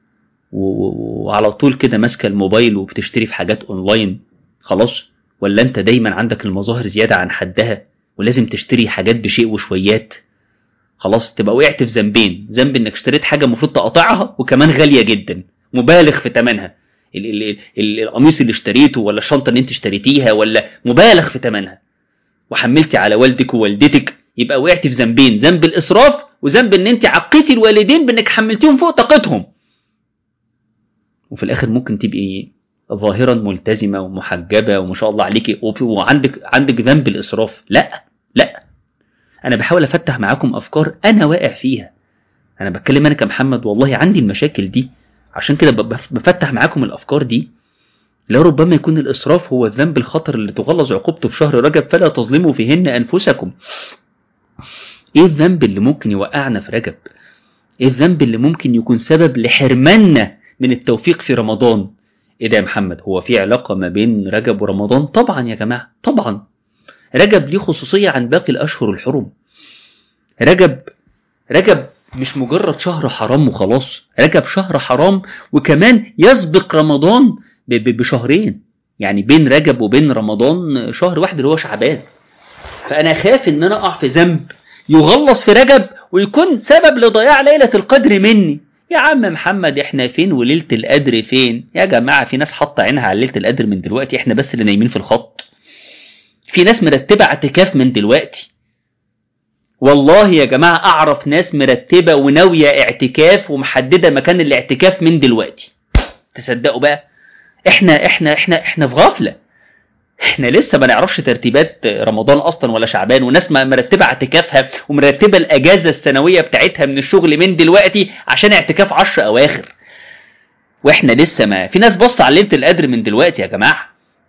S1: وعلى طول كده ماسكة الموبايل وبتشتري في حاجات أونلاين خلاص ولا أنت دايما عندك المظاهر زيادة عن حدها ولازم تشتري حاجات بشيء وشويات خلاص تبقى وقعت في ذنبين ذنب انك اشتريت حاجه المفروض تقاطعها وكمان غاليه جدا مبالغ في ثمنها القميص اللي اشتريته ولا الشنطه اللي انت اشتريتيها ولا مبالغ في ثمنها وحملتي على والدك ووالدتك يبقى وقعت في ذنبين ذنب الاسراف وذنب ان انت عقيتي الوالدين بانك حملتيهم فوق طاقتهم وفي الاخر ممكن تبقي ظاهرا ملتزمه ومحجبه وما شاء الله عليكي وعندك عندك ذنب الاسراف لا لا انا بحاول افتح معاكم افكار انا واقع فيها انا بتكلم انا كمحمد والله عندي المشاكل دي عشان كده بفتح معاكم الافكار دي لربما يكون الاسراف هو الذنب الخطر اللي تغلظ عقوبته في شهر رجب فلا تظلموا فيهن انفسكم ايه الذنب اللي ممكن يوقعنا في رجب ايه الذنب اللي ممكن يكون سبب لحرماننا من التوفيق في رمضان ايه ده يا محمد هو في علاقة ما بين رجب ورمضان طبعا يا جماعة طبعا رجب ليه خصوصية عن باقي الأشهر الحرم رجب رجب مش مجرد شهر حرام وخلاص رجب شهر حرام وكمان يسبق رمضان بشهرين يعني بين رجب وبين رمضان شهر واحد اللي هو شعبان فأنا خاف إن أنا أقع في ذنب يغلص في رجب ويكون سبب لضياع ليلة القدر مني يا عم محمد احنا فين وليلة القدر فين يا جماعة في ناس حاطة عينها على ليلة القدر من دلوقتي احنا بس اللي نايمين في الخط في ناس مرتبة اعتكاف من دلوقتي والله يا جماعة أعرف ناس مرتبة وناوية اعتكاف ومحددة مكان الاعتكاف من دلوقتي تصدقوا بقى احنا احنا احنا احنا في غفلة احنا لسه ما نعرفش ترتيبات رمضان اصلا ولا شعبان وناس مرتبة اعتكافها ومرتبة الاجازة السنوية بتاعتها من الشغل من دلوقتي عشان اعتكاف عشر اواخر واحنا لسه ما في ناس بص على ليلة القدر من دلوقتي يا جماعة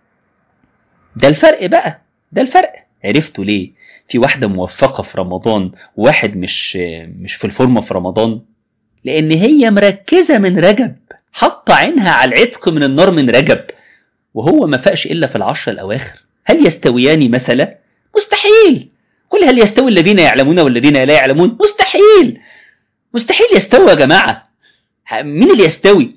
S1: ده الفرق بقى ده الفرق عرفتوا ليه في واحدة موفقة في رمضان وواحد مش مش في الفورمة في رمضان لأن هي مركزة من رجب حاطة عينها على العتق من النار من رجب وهو ما فاقش إلا في العشر الأواخر هل يستويان مثلا؟ مستحيل قل هل يستوي الذين يعلمون والذين لا يعلمون؟ مستحيل مستحيل يستوي يا جماعة مين اللي يستوي؟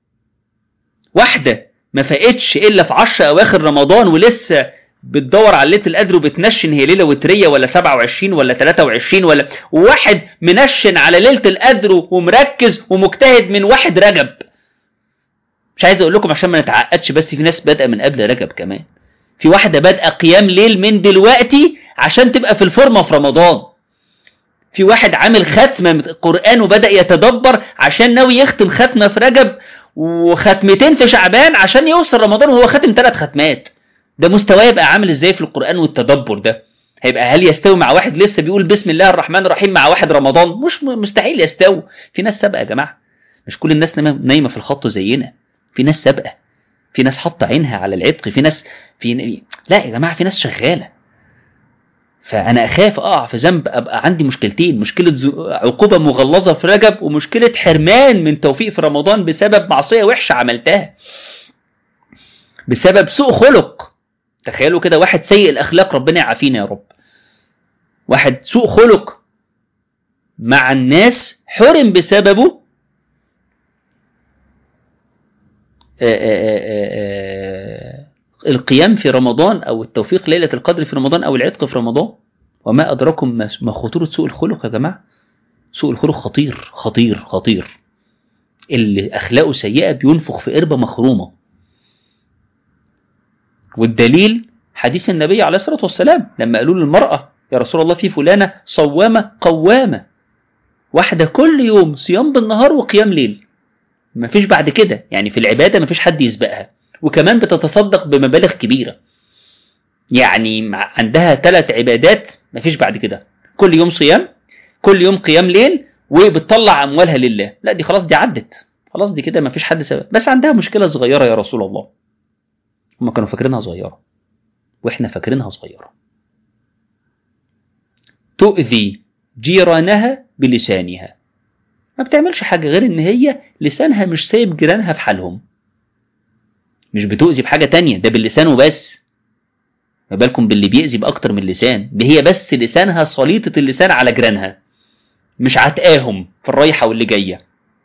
S1: واحدة ما فاقتش إلا في عشر أواخر رمضان ولسه بتدور على ليله القدر وبتنشن هي ليله وتريه ولا 27 ولا 23 ولا واحد منشن على ليله القدر ومركز ومجتهد من واحد رجب مش عايز اقول لكم عشان ما نتعقدش بس في ناس بادئه من قبل رجب كمان في واحده بادئه قيام ليل من دلوقتي عشان تبقى في الفورمه في رمضان في واحد عامل ختمه من القران وبدا يتدبر عشان ناوي يختم ختمه في رجب وختمتين في شعبان عشان يوصل رمضان وهو ختم ثلاث ختمات ده مستواه يبقى عامل ازاي في القرآن والتدبر ده هيبقى هل يستوي مع واحد لسه بيقول بسم الله الرحمن الرحيم مع واحد رمضان مش مستحيل يستوي في ناس سابقه يا جماعه مش كل الناس نايمه في الخط زينا في ناس سابقه في ناس حاطه عينها على العتق في ناس في لا يا جماعه في ناس شغاله فانا اخاف اقع في ذنب ابقى عندي مشكلتين مشكله عقوبه مغلظه في رجب ومشكله حرمان من توفيق في رمضان بسبب معصيه وحشه عملتها بسبب سوء خلق تخيلوا كده واحد سيء الأخلاق ربنا يعافينا يا رب واحد سوء خلق مع الناس حرم بسببه آآ آآ القيام في رمضان أو التوفيق ليلة القدر في رمضان أو العتق في رمضان وما أدراكم ما خطورة سوء الخلق يا جماعة سوء الخلق خطير خطير خطير اللي أخلاقه سيئة بينفخ في قربة مخرومة والدليل حديث النبي عليه الصلاة والسلام لما قالوا للمرأة يا رسول الله في فلانة صوامة قوامة واحدة كل يوم صيام بالنهار وقيام ليل ما فيش بعد كده يعني في العبادة ما فيش حد يسبقها وكمان بتتصدق بمبالغ كبيرة يعني عندها ثلاث عبادات ما فيش بعد كده كل يوم صيام كل يوم قيام ليل وبتطلع أموالها لله لا دي خلاص دي عدت خلاص دي كده ما فيش حد سبق بس عندها مشكلة صغيرة يا رسول الله هم كانوا فاكرينها صغيرة واحنا فاكرينها صغيرة تؤذي جيرانها بلسانها ما بتعملش حاجة غير ان هي لسانها مش سايب جيرانها في حالهم مش بتؤذي بحاجة تانية ده باللسان وبس ما بالكم باللي بيأذي بأكتر من لسان ده هي بس لسانها سليطة اللسان على جيرانها مش عتقاهم في الرايحة واللي جاية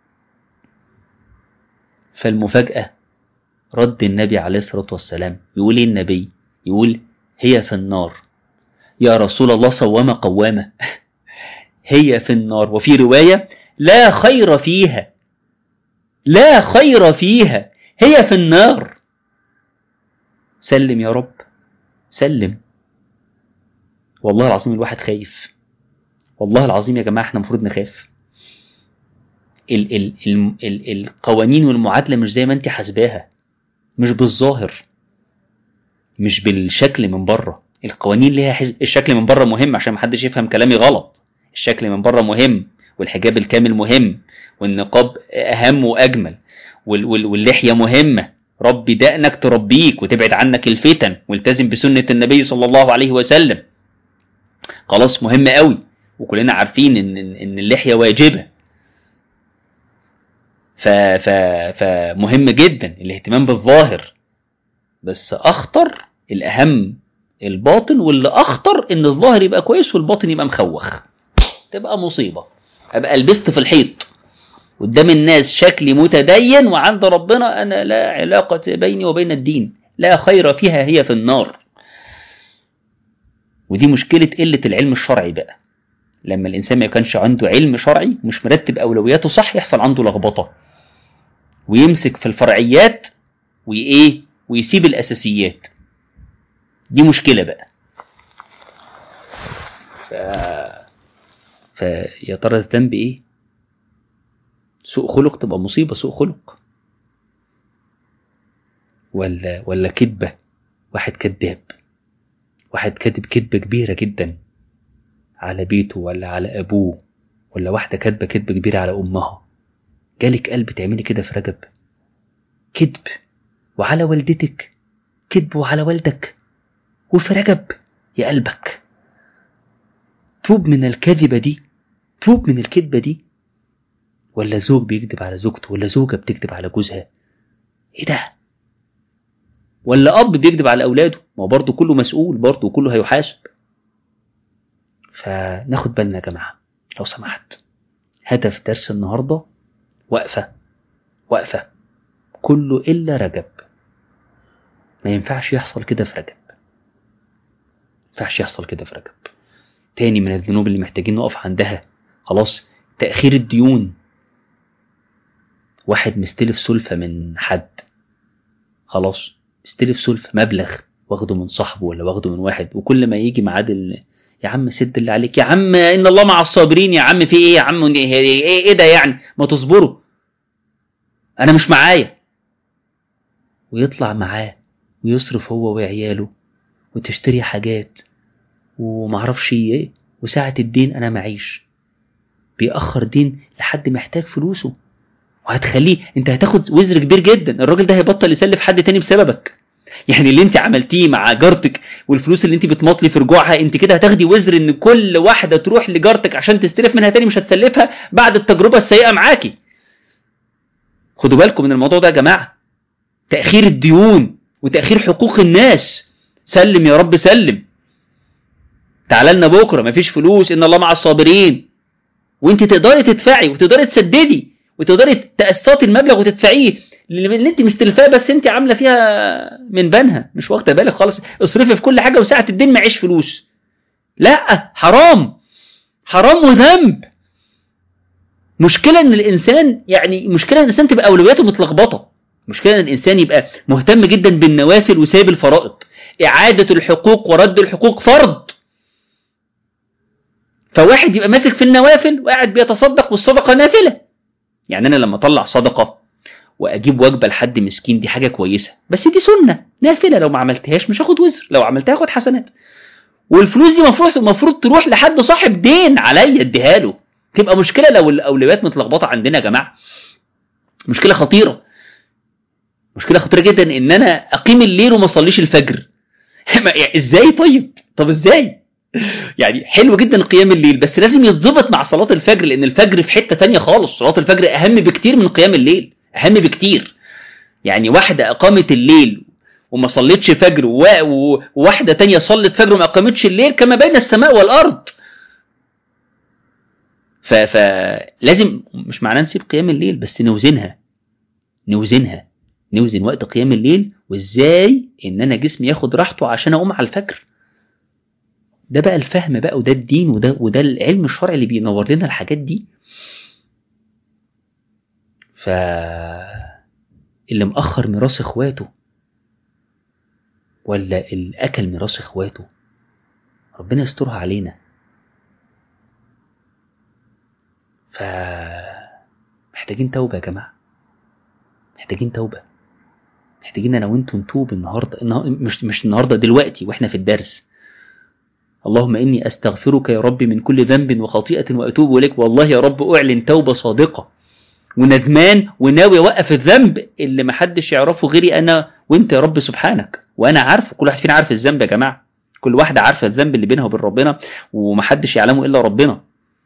S1: فالمفاجأة رد النبي عليه الصلاة والسلام يقول ايه النبي يقول هي في النار يا رسول الله صوامة قوامة هي في النار وفي رواية لا خير فيها لا خير فيها هي في النار سلم يا رب سلم والله العظيم الواحد خايف والله العظيم يا جماعة احنا المفروض نخاف ال ال ال ال القوانين والمعادلة مش زي ما انت حاسباها مش بالظاهر مش بالشكل من بره القوانين ليها حز... الشكل من بره مهم عشان محدش يفهم كلامي غلط الشكل من بره مهم والحجاب الكامل مهم والنقاب اهم واجمل وال... وال... واللحيه مهمه ربي دقنك تربيك وتبعد عنك الفتن والتزم بسنه النبي صلى الله عليه وسلم خلاص مهم قوي وكلنا عارفين ان ان اللحيه واجبه ف... ف... فمهم جدا الاهتمام بالظاهر بس اخطر الاهم الباطن واللي اخطر ان الظاهر يبقى كويس والباطن يبقى مخوخ تبقى مصيبه ابقى لبست في الحيط قدام الناس شكلي متدين وعند ربنا انا لا علاقه بيني وبين الدين لا خير فيها هي في النار ودي مشكله قله العلم الشرعي بقى لما الانسان ما يكونش عنده علم شرعي مش مرتب اولوياته صح يحصل عنده لخبطه ويمسك في الفرعيات وايه ويسيب الاساسيات دي مشكله بقى ف... فيا ترى الذنب ايه سوء خلق تبقى مصيبه سوء خلق ولا ولا كذبه واحد كذاب واحد كذب كذبه كبيره جدا على بيته ولا على ابوه ولا واحده كاتبه كذبه كبيره على امها جالك قلب تعملي كده في رجب كذب وعلى والدتك كذب وعلى والدك وفي رجب يا قلبك توب من الكذبة دي توب من الكذبة دي ولا زوج بيكذب على زوجته ولا زوجة بتكذب على جوزها ايه ده ولا اب بيكذب على اولاده ما هو برضه كله مسؤول برضه وكله هيحاسب فناخد بالنا يا جماعه لو سمحت هدف درس النهارده وقفه وقفه كله الا رجب ما ينفعش يحصل كده في رجب ما ينفعش يحصل كده في رجب تاني من الذنوب اللي محتاجين نقف عندها خلاص تأخير الديون واحد مستلف سلفة من حد خلاص مستلف سلفة مبلغ واخده من صاحبه ولا واخده من واحد وكل ما يجي ميعاد ال... يا عم سد اللي عليك يا عم ان الله مع الصابرين يا عم في ايه يا عم ايه, إيه, إيه ده يعني ما تصبروا انا مش معايا ويطلع معاه ويصرف هو وعياله وتشتري حاجات ومعرفش ايه وساعة الدين انا معيش بيأخر دين لحد محتاج فلوسه وهتخليه انت هتاخد وزر كبير جدا الراجل ده هيبطل يسلف حد تاني بسببك يعني اللي انت عملتيه مع جارتك والفلوس اللي انت بتمطلي في رجوعها انت كده هتاخدي وزر ان كل واحده تروح لجارتك عشان تستلف منها تاني مش هتسلفها بعد التجربه السيئه معاكي خدوا بالكم من الموضوع ده يا جماعه تاخير الديون وتاخير حقوق الناس سلم يا رب سلم تعالى لنا بكره مفيش فلوس ان الله مع الصابرين وانت تقدري تدفعي وتقدري تسددي وتقدري تقسطي المبلغ وتدفعيه اللي انت مستلفاه بس انت عامله فيها من بنها مش واخده بالك خالص اصرفي في كل حاجه وساعه الدين معيش فلوس لا حرام حرام وذنب مشكله ان الانسان يعني مشكله ان الانسان تبقى اولوياته متلخبطه مشكله ان الانسان يبقى مهتم جدا بالنوافل وسايب الفرائض اعاده الحقوق ورد الحقوق فرض فواحد يبقى ماسك في النوافل وقاعد بيتصدق والصدقه نافله يعني انا لما اطلع صدقه واجيب وجبه لحد مسكين دي حاجه كويسه بس دي سنه نافله لو ما عملتهاش مش هاخد وزر لو عملتها هاخد حسنات والفلوس دي المفروض المفروض تروح لحد صاحب دين عليا اديها له تبقى مشكله لو الاولويات متلخبطه عندنا يا جماعه مشكله خطيره مشكله خطيره جدا ان انا اقيم الليل وما اصليش الفجر ازاي طيب طب ازاي يعني حلو جدا قيام الليل بس لازم يتظبط مع صلاه الفجر لان الفجر في حته تانية خالص صلاه الفجر اهم بكتير من قيام الليل اهم بكتير يعني واحده اقامت الليل وما صليتش فجر وواحدة تانية صلت فجر وما أقامتش الليل كما بين السماء والأرض فلازم مش معناه نسيب قيام الليل بس نوزنها نوزنها نوزن وقت قيام الليل وازاي ان انا جسمي ياخد راحته عشان اقوم على الفجر ده بقى الفهم بقى وده الدين وده وده العلم الشرعي اللي بينور لنا الحاجات دي ف اللي مأخر ميراث اخواته ولا اللي اكل ميراث اخواته ربنا يسترها علينا ف محتاجين توبه يا جماعه محتاجين توبه محتاجين انا وانتم نتوب النهارده مش مش النهارده دلوقتي واحنا في الدرس اللهم اني استغفرك يا رب من كل ذنب وخطيئه واتوب اليك والله يا رب اعلن توبه صادقه وندمان وناوي اوقف الذنب اللي محدش يعرفه غيري انا وانت يا رب سبحانك وانا عارف كل واحد فينا عارف الذنب يا جماعه كل واحده عارفه الذنب اللي بينها وبين ربنا ومحدش يعلمه الا ربنا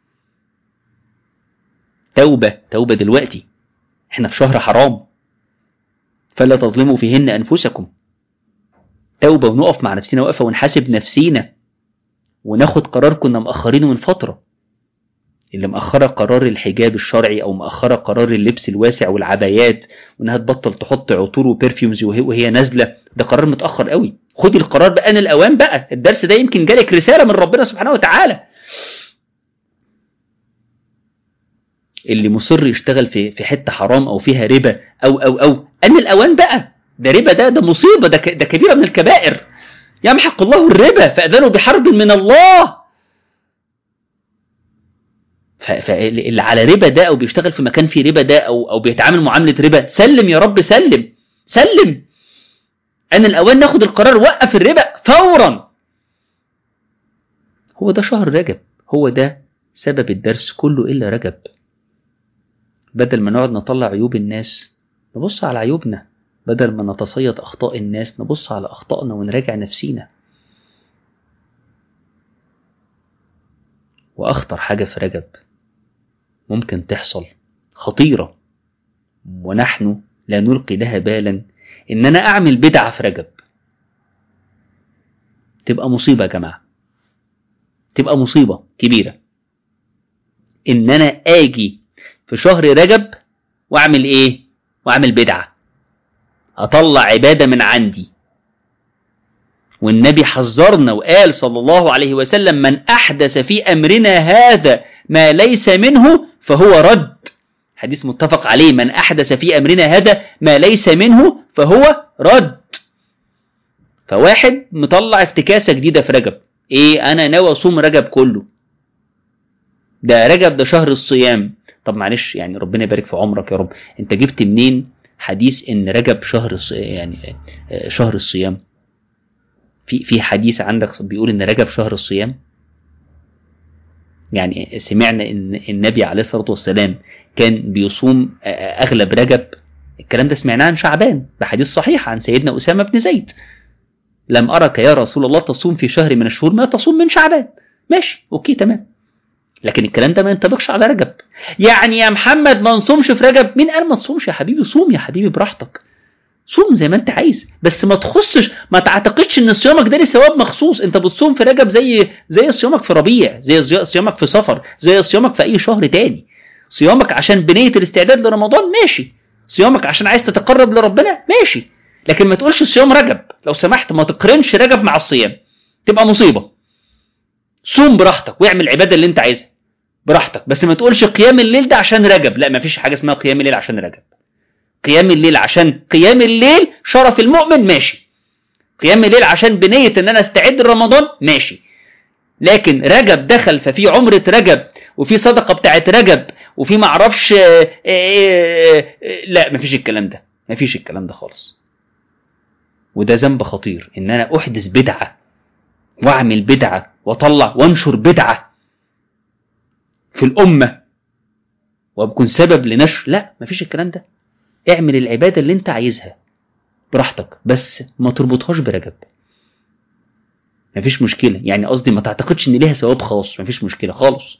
S1: توبه توبه دلوقتي احنا في شهر حرام فلا تظلموا فيهن أنفسكم توبة ونقف مع نفسنا وقفة ونحاسب نفسينا وناخد قرار كنا مأخرينه من فترة اللي مأخرة قرار الحجاب الشرعي أو مأخرة قرار اللبس الواسع والعبايات وإنها تبطل تحط عطور وبرفيومز وهي نازلة ده قرار متأخر قوي خدي القرار بآن الأوان بقى الدرس ده يمكن جالك رسالة من ربنا سبحانه وتعالى اللي مصر يشتغل في في حته حرام او فيها ربا او او او ان الاوان بقى ده ربا ده ده مصيبه ده ده كبيره من الكبائر يمحق الله الربا فاذنوا بحرب من الله فاللي على ربا ده او بيشتغل في مكان فيه ربا ده او او بيتعامل معامله ربا سلم يا رب سلم سلم ان الاوان ناخد القرار وقف الربا فورا هو ده شهر رجب هو ده سبب الدرس كله الا رجب بدل ما نقعد نطلع عيوب الناس نبص على عيوبنا بدل ما نتصيد أخطاء الناس نبص على أخطائنا ونراجع نفسينا وأخطر حاجة في رجب ممكن تحصل خطيرة ونحن لا نلقي لها بالا إن أنا أعمل بدعة في رجب تبقى مصيبة يا جماعة تبقى مصيبة كبيرة إن أنا آجي في شهر رجب واعمل ايه واعمل بدعة اطلع عبادة من عندي والنبي حذرنا وقال صلى الله عليه وسلم من احدث في امرنا هذا ما ليس منه فهو رد حديث متفق عليه من احدث في امرنا هذا ما ليس منه فهو رد فواحد مطلع افتكاسة جديدة في رجب ايه انا ناوي اصوم رجب كله ده رجب ده شهر الصيام طب معلش يعني ربنا يبارك في عمرك يا رب انت جبت منين حديث ان رجب شهر يعني شهر الصيام في في حديث عندك بيقول ان رجب شهر الصيام يعني سمعنا ان النبي عليه الصلاه والسلام كان بيصوم اغلب رجب الكلام ده سمعناه عن شعبان بحديث صحيح عن سيدنا اسامه بن زيد لم ارك يا رسول الله تصوم في شهر من الشهور ما تصوم من شعبان ماشي اوكي تمام لكن الكلام ده ما ينطبقش على رجب يعني يا محمد ما نصومش في رجب مين قال ما تصومش يا حبيبي صوم يا حبيبي براحتك صوم زي ما انت عايز بس ما تخصش ما تعتقدش ان صيامك ده ليه ثواب مخصوص انت بتصوم في رجب زي زي صيامك في ربيع زي صيامك في صفر زي صيامك في اي شهر تاني صيامك عشان بنيه الاستعداد لرمضان ماشي صيامك عشان عايز تتقرب لربنا ماشي لكن ما تقولش صيام رجب لو سمحت ما تقارنش رجب مع الصيام تبقى مصيبه صوم براحتك واعمل العباده اللي انت عايزها براحتك بس ما تقولش قيام الليل ده عشان رجب لا ما فيش حاجه اسمها قيام الليل عشان رجب قيام الليل عشان قيام الليل شرف المؤمن ماشي قيام الليل عشان بنيه ان انا استعد لرمضان ماشي لكن رجب دخل ففي عمره رجب وفي صدقه بتاعت رجب وفي ما اعرفش لا ما فيش الكلام ده ما فيش الكلام ده خالص وده ذنب خطير ان انا احدث بدعه واعمل بدعه واطلع وانشر بدعه في الامه وابكون سبب لنشر لا مفيش الكلام ده اعمل العباده اللي انت عايزها براحتك بس ما تربطهاش برجب مفيش مشكله يعني قصدي ما تعتقدش ان ليها ثواب خاص مفيش مشكله خالص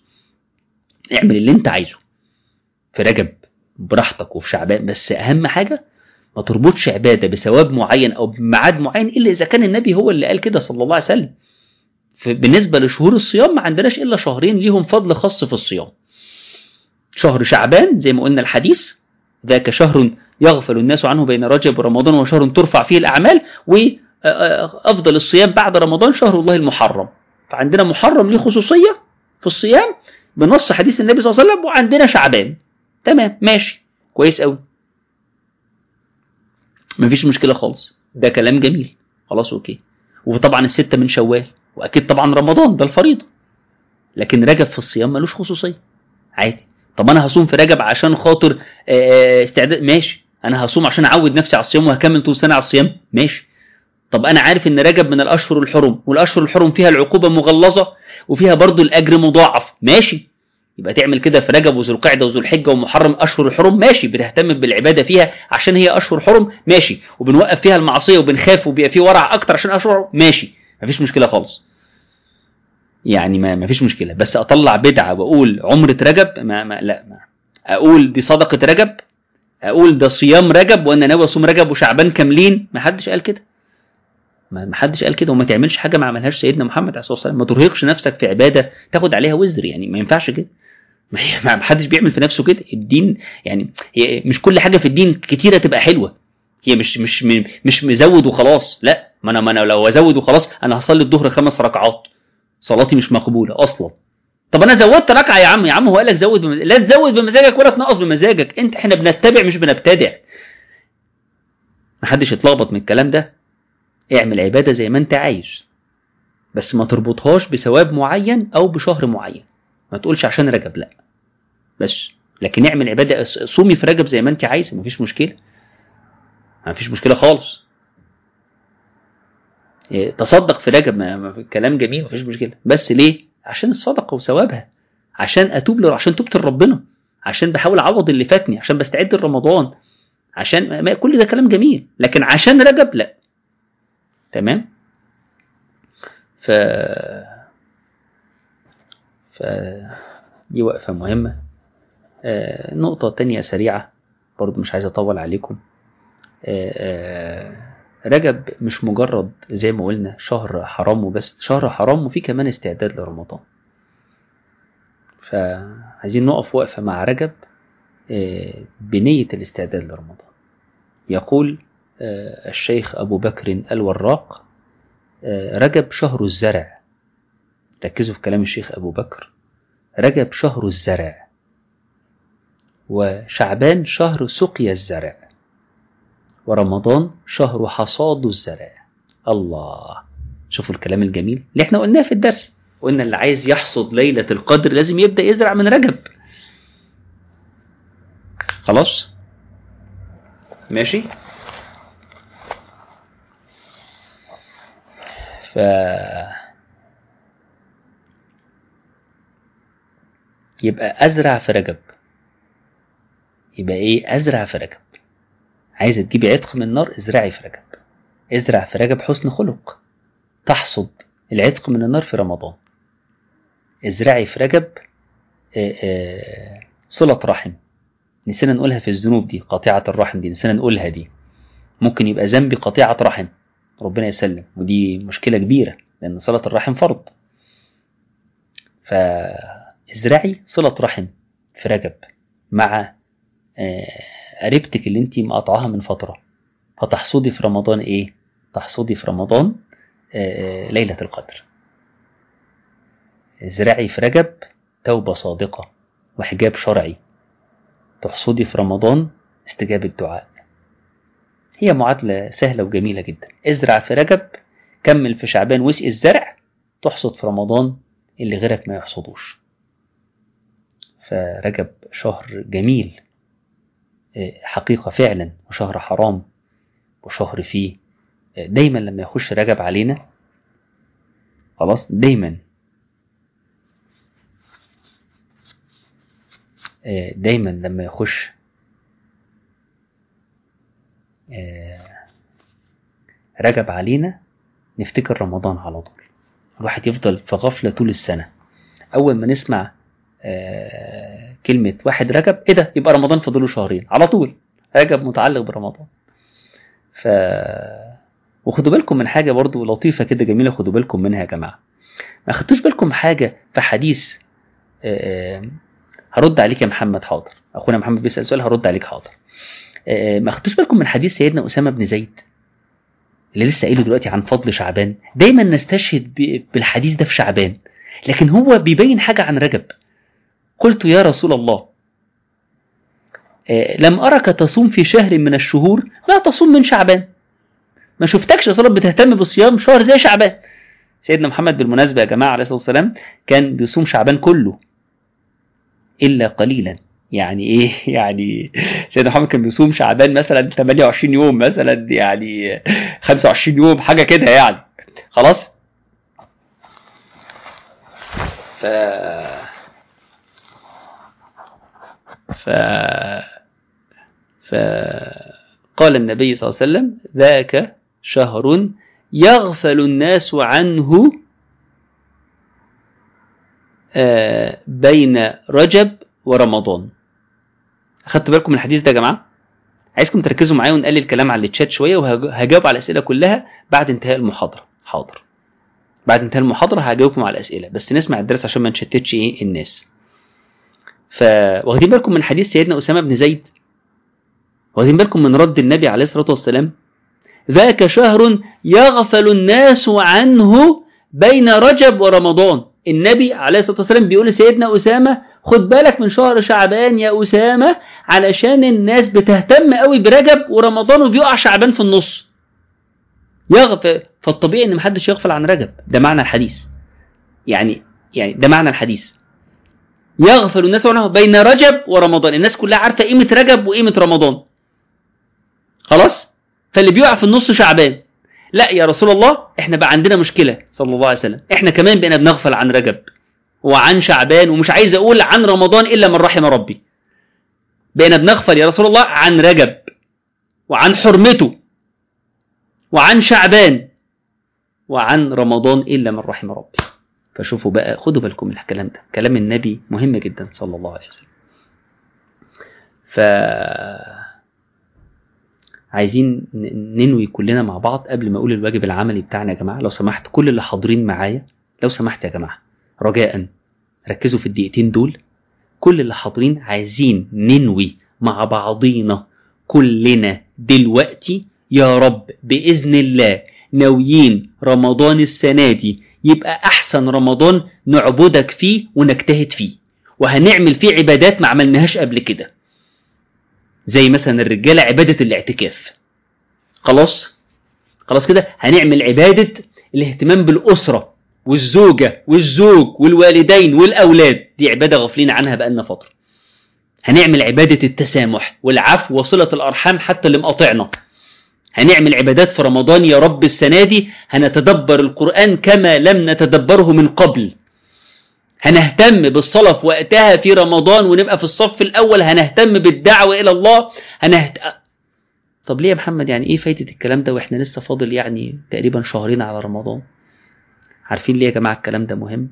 S1: اعمل اللي انت عايزه في رجب براحتك وفي شعبان بس اهم حاجه ما تربطش عبادة بثواب معين أو بميعاد معين إلا إذا كان النبي هو اللي قال كده صلى الله عليه وسلم بالنسبة لشهور الصيام ما عندناش إلا شهرين ليهم فضل خاص في الصيام شهر شعبان زي ما قلنا الحديث ذاك شهر يغفل الناس عنه بين رجب ورمضان وشهر ترفع فيه الأعمال وأفضل الصيام بعد رمضان شهر الله المحرم فعندنا محرم ليه خصوصية في الصيام بنص حديث النبي صلى الله عليه وسلم وعندنا شعبان تمام ماشي كويس قوي مفيش مشكلة خالص ده كلام جميل خلاص اوكي وطبعا الستة من شوال واكيد طبعا رمضان ده الفريضة لكن رجب في الصيام ملوش خصوصية عادي طب انا هصوم في رجب عشان خاطر استعداد ماشي انا هصوم عشان اعود نفسي على الصيام وهكمل طول سنة على الصيام ماشي طب انا عارف ان رجب من الاشهر الحرم والاشهر الحرم فيها العقوبة مغلظة وفيها برضو الاجر مضاعف ماشي يبقى تعمل كده في رجب وذو القعده وذو الحجه ومحرم اشهر الحرم ماشي بنهتم بالعباده فيها عشان هي اشهر حرم ماشي وبنوقف فيها المعصيه وبنخاف وبيبقى في ورع اكتر عشان اشهر ماشي مفيش مشكله خالص يعني ما مفيش مشكله بس اطلع بدعه واقول عمره رجب ما, ما لا ما اقول دي صدقه رجب اقول ده صيام رجب وانا ناوي اصوم رجب وشعبان كاملين ما حدش قال كده ما حدش قال كده وما تعملش حاجه ما عملهاش سيدنا محمد عليه الصلاه والسلام ما ترهقش نفسك في عباده تاخد عليها وزر يعني ما ينفعش كده ما حدش بيعمل في نفسه كده الدين يعني هي مش كل حاجه في الدين كتيره تبقى حلوه هي مش مش مش مزود وخلاص لا ما انا ما انا لو ازود وخلاص انا هصلي الظهر خمس ركعات صلاتي مش مقبوله اصلا طب انا زودت ركعه يا عم يا عم هو قالك زود بمزاجك. لا تزود بمزاجك ولا تنقص بمزاجك انت احنا بنتبع مش بنبتدع ما حدش يتلخبط من الكلام ده اعمل عباده زي ما انت عايز بس ما تربطهاش بثواب معين او بشهر معين ما تقولش عشان رجب لا بس لكن اعمل عباده صومي في رجب زي ما انت عايزه مفيش مشكله مفيش مشكله خالص تصدق في رجب ما كلام جميل مفيش مشكله بس ليه عشان الصدقه وثوابها عشان اتوب له عشان توبت لربنا عشان بحاول اعوض اللي فاتني عشان بستعد لرمضان عشان ما كل ده كلام جميل لكن عشان رجب لا تمام ف ف دي وقفة مهمة آه نقطة تانية سريعة برضو مش عايز أطول عليكم آه آه رجب مش مجرد زي ما قلنا شهر حرام وبس شهر حرام وفيه كمان استعداد لرمضان فعايزين نقف وقفة مع رجب بنية الاستعداد لرمضان يقول الشيخ أبو بكر الوراق رجب شهر الزرع ركزوا في كلام الشيخ أبو بكر رجب شهر الزرع وشعبان شهر سقيا الزرع ورمضان شهر حصاد الزرع الله شوفوا الكلام الجميل اللي احنا قلناه في الدرس قلنا اللي عايز يحصد ليلة القدر لازم يبدأ يزرع من رجب خلاص ماشي ف يبقى أزرع في رجب يبقى إيه أزرع في رجب عايزة تجيبي عتق من النار ازرعي في رجب ازرع في رجب حسن خلق تحصد العتق من النار في رمضان ازرعي في رجب آآ آآ صلة رحم نسينا نقولها في الذنوب دي قاطعة الرحم دي نسينا نقولها دي ممكن يبقى ذنبي قاطعة رحم ربنا يسلم ودي مشكلة كبيرة لأن صلة الرحم فرض فازرعي صلة رحم في رجب مع قريبتك اللي انت مقاطعاها من فترة فتحصدي في رمضان ايه تحصدي في رمضان ليلة القدر ازرعي في رجب توبة صادقة وحجاب شرعي تحصدي في رمضان استجابة دعاء هي معادلة سهلة وجميلة جدا ازرع في رجب كمل في شعبان واسقي الزرع تحصد في رمضان اللي غيرك ما يحصدوش فرجب شهر جميل حقيقة فعلا وشهر حرام وشهر فيه دايما لما يخش رجب علينا خلاص دايما دايما لما يخش رجب علينا نفتكر رمضان على طول الواحد يفضل في غفلة طول السنة أول ما نسمع كلمة واحد رجب إيه ده يبقى رمضان فاضله شهرين على طول رجب متعلق برمضان ف وخدوا بالكم من حاجه برضو لطيفه كده جميله خدوا بالكم منها يا جماعه ما خدتوش بالكم حاجه في حديث آه، هرد عليك يا محمد حاضر اخونا محمد بيسال سؤال هرد عليك حاضر آه، ما خدتوش بالكم من حديث سيدنا اسامه بن زيد اللي لسه قايله دلوقتي عن فضل شعبان دايما نستشهد ب- بالحديث ده في شعبان لكن هو بيبين حاجه عن رجب قلت يا رسول الله آه، لم أرك تصوم في شهر من الشهور لا تصوم من شعبان ما شفتكش يا صلاة بتهتم بصيام شهر زي شعبان سيدنا محمد بالمناسبة يا جماعة عليه الصلاة والسلام كان بيصوم شعبان كله إلا قليلا يعني إيه يعني سيدنا محمد كان بيصوم شعبان مثلا 28 يوم مثلا يعني 25 يوم حاجة كده يعني خلاص ف ف فقال النبي صلى الله عليه وسلم ذاك شهر يغفل الناس عنه آه، بين رجب ورمضان أخدت بالكم من الحديث ده يا جماعة عايزكم تركزوا معايا ونقلل الكلام على التشات شوية وهجاوب على الأسئلة كلها بعد انتهاء المحاضرة حاضر بعد انتهاء المحاضرة هجاوبكم على الأسئلة بس نسمع الدرس عشان ما نشتتش ايه الناس ف واخدين بالكم من حديث سيدنا أسامة بن زيد واخدين بالكم من رد النبي عليه الصلاة والسلام ذاك شهر يغفل الناس عنه بين رجب ورمضان النبي عليه الصلاة والسلام بيقول لسيدنا أسامة خد بالك من شهر شعبان يا أسامة علشان الناس بتهتم قوي برجب ورمضان وبيقع شعبان في النص يغفل فالطبيعي ان محدش يغفل عن رجب ده معنى الحديث يعني يعني ده معنى الحديث يغفل الناس عنه بين رجب ورمضان الناس كلها عارفة قيمة رجب وقيمة رمضان خلاص فاللي بيقع في النص شعبان لا يا رسول الله احنا بقى عندنا مشكلة صلى الله عليه وسلم احنا كمان بقينا بنغفل عن رجب وعن شعبان ومش عايز اقول عن رمضان الا من رحم ربي بقينا بنغفل يا رسول الله عن رجب وعن حرمته وعن شعبان وعن رمضان الا من رحم ربي فشوفوا بقى خدوا بالكم من الكلام ده كلام النبي مهم جدا صلى الله عليه وسلم ف عايزين ن- ننوي كلنا مع بعض قبل ما اقول الواجب العملي بتاعنا يا جماعه لو سمحت كل اللي حاضرين معايا لو سمحت يا جماعه رجاء ركزوا في الدقيقتين دول كل اللي حاضرين عايزين ننوي مع بعضينا كلنا دلوقتي يا رب باذن الله ناويين رمضان السنه دي يبقى احسن رمضان نعبدك فيه ونجتهد فيه وهنعمل فيه عبادات ما عملناهاش قبل كده زي مثلا الرجاله عباده الاعتكاف خلاص خلاص كده هنعمل عباده الاهتمام بالاسره والزوجه والزوج والوالدين والاولاد دي عباده غافلين عنها بقالنا فتره هنعمل عباده التسامح والعفو وصله الارحام حتى اللي مقاطعنا هنعمل عبادات في رمضان يا رب السنه دي هنتدبر القران كما لم نتدبره من قبل هنهتم بالصلاة في وقتها في رمضان ونبقى في الصف الأول هنهتم بالدعوة إلى الله هنهت... طب ليه يا محمد يعني إيه فايدة الكلام ده وإحنا لسه فاضل يعني تقريبا شهرين على رمضان عارفين ليه يا جماعة الكلام ده مهم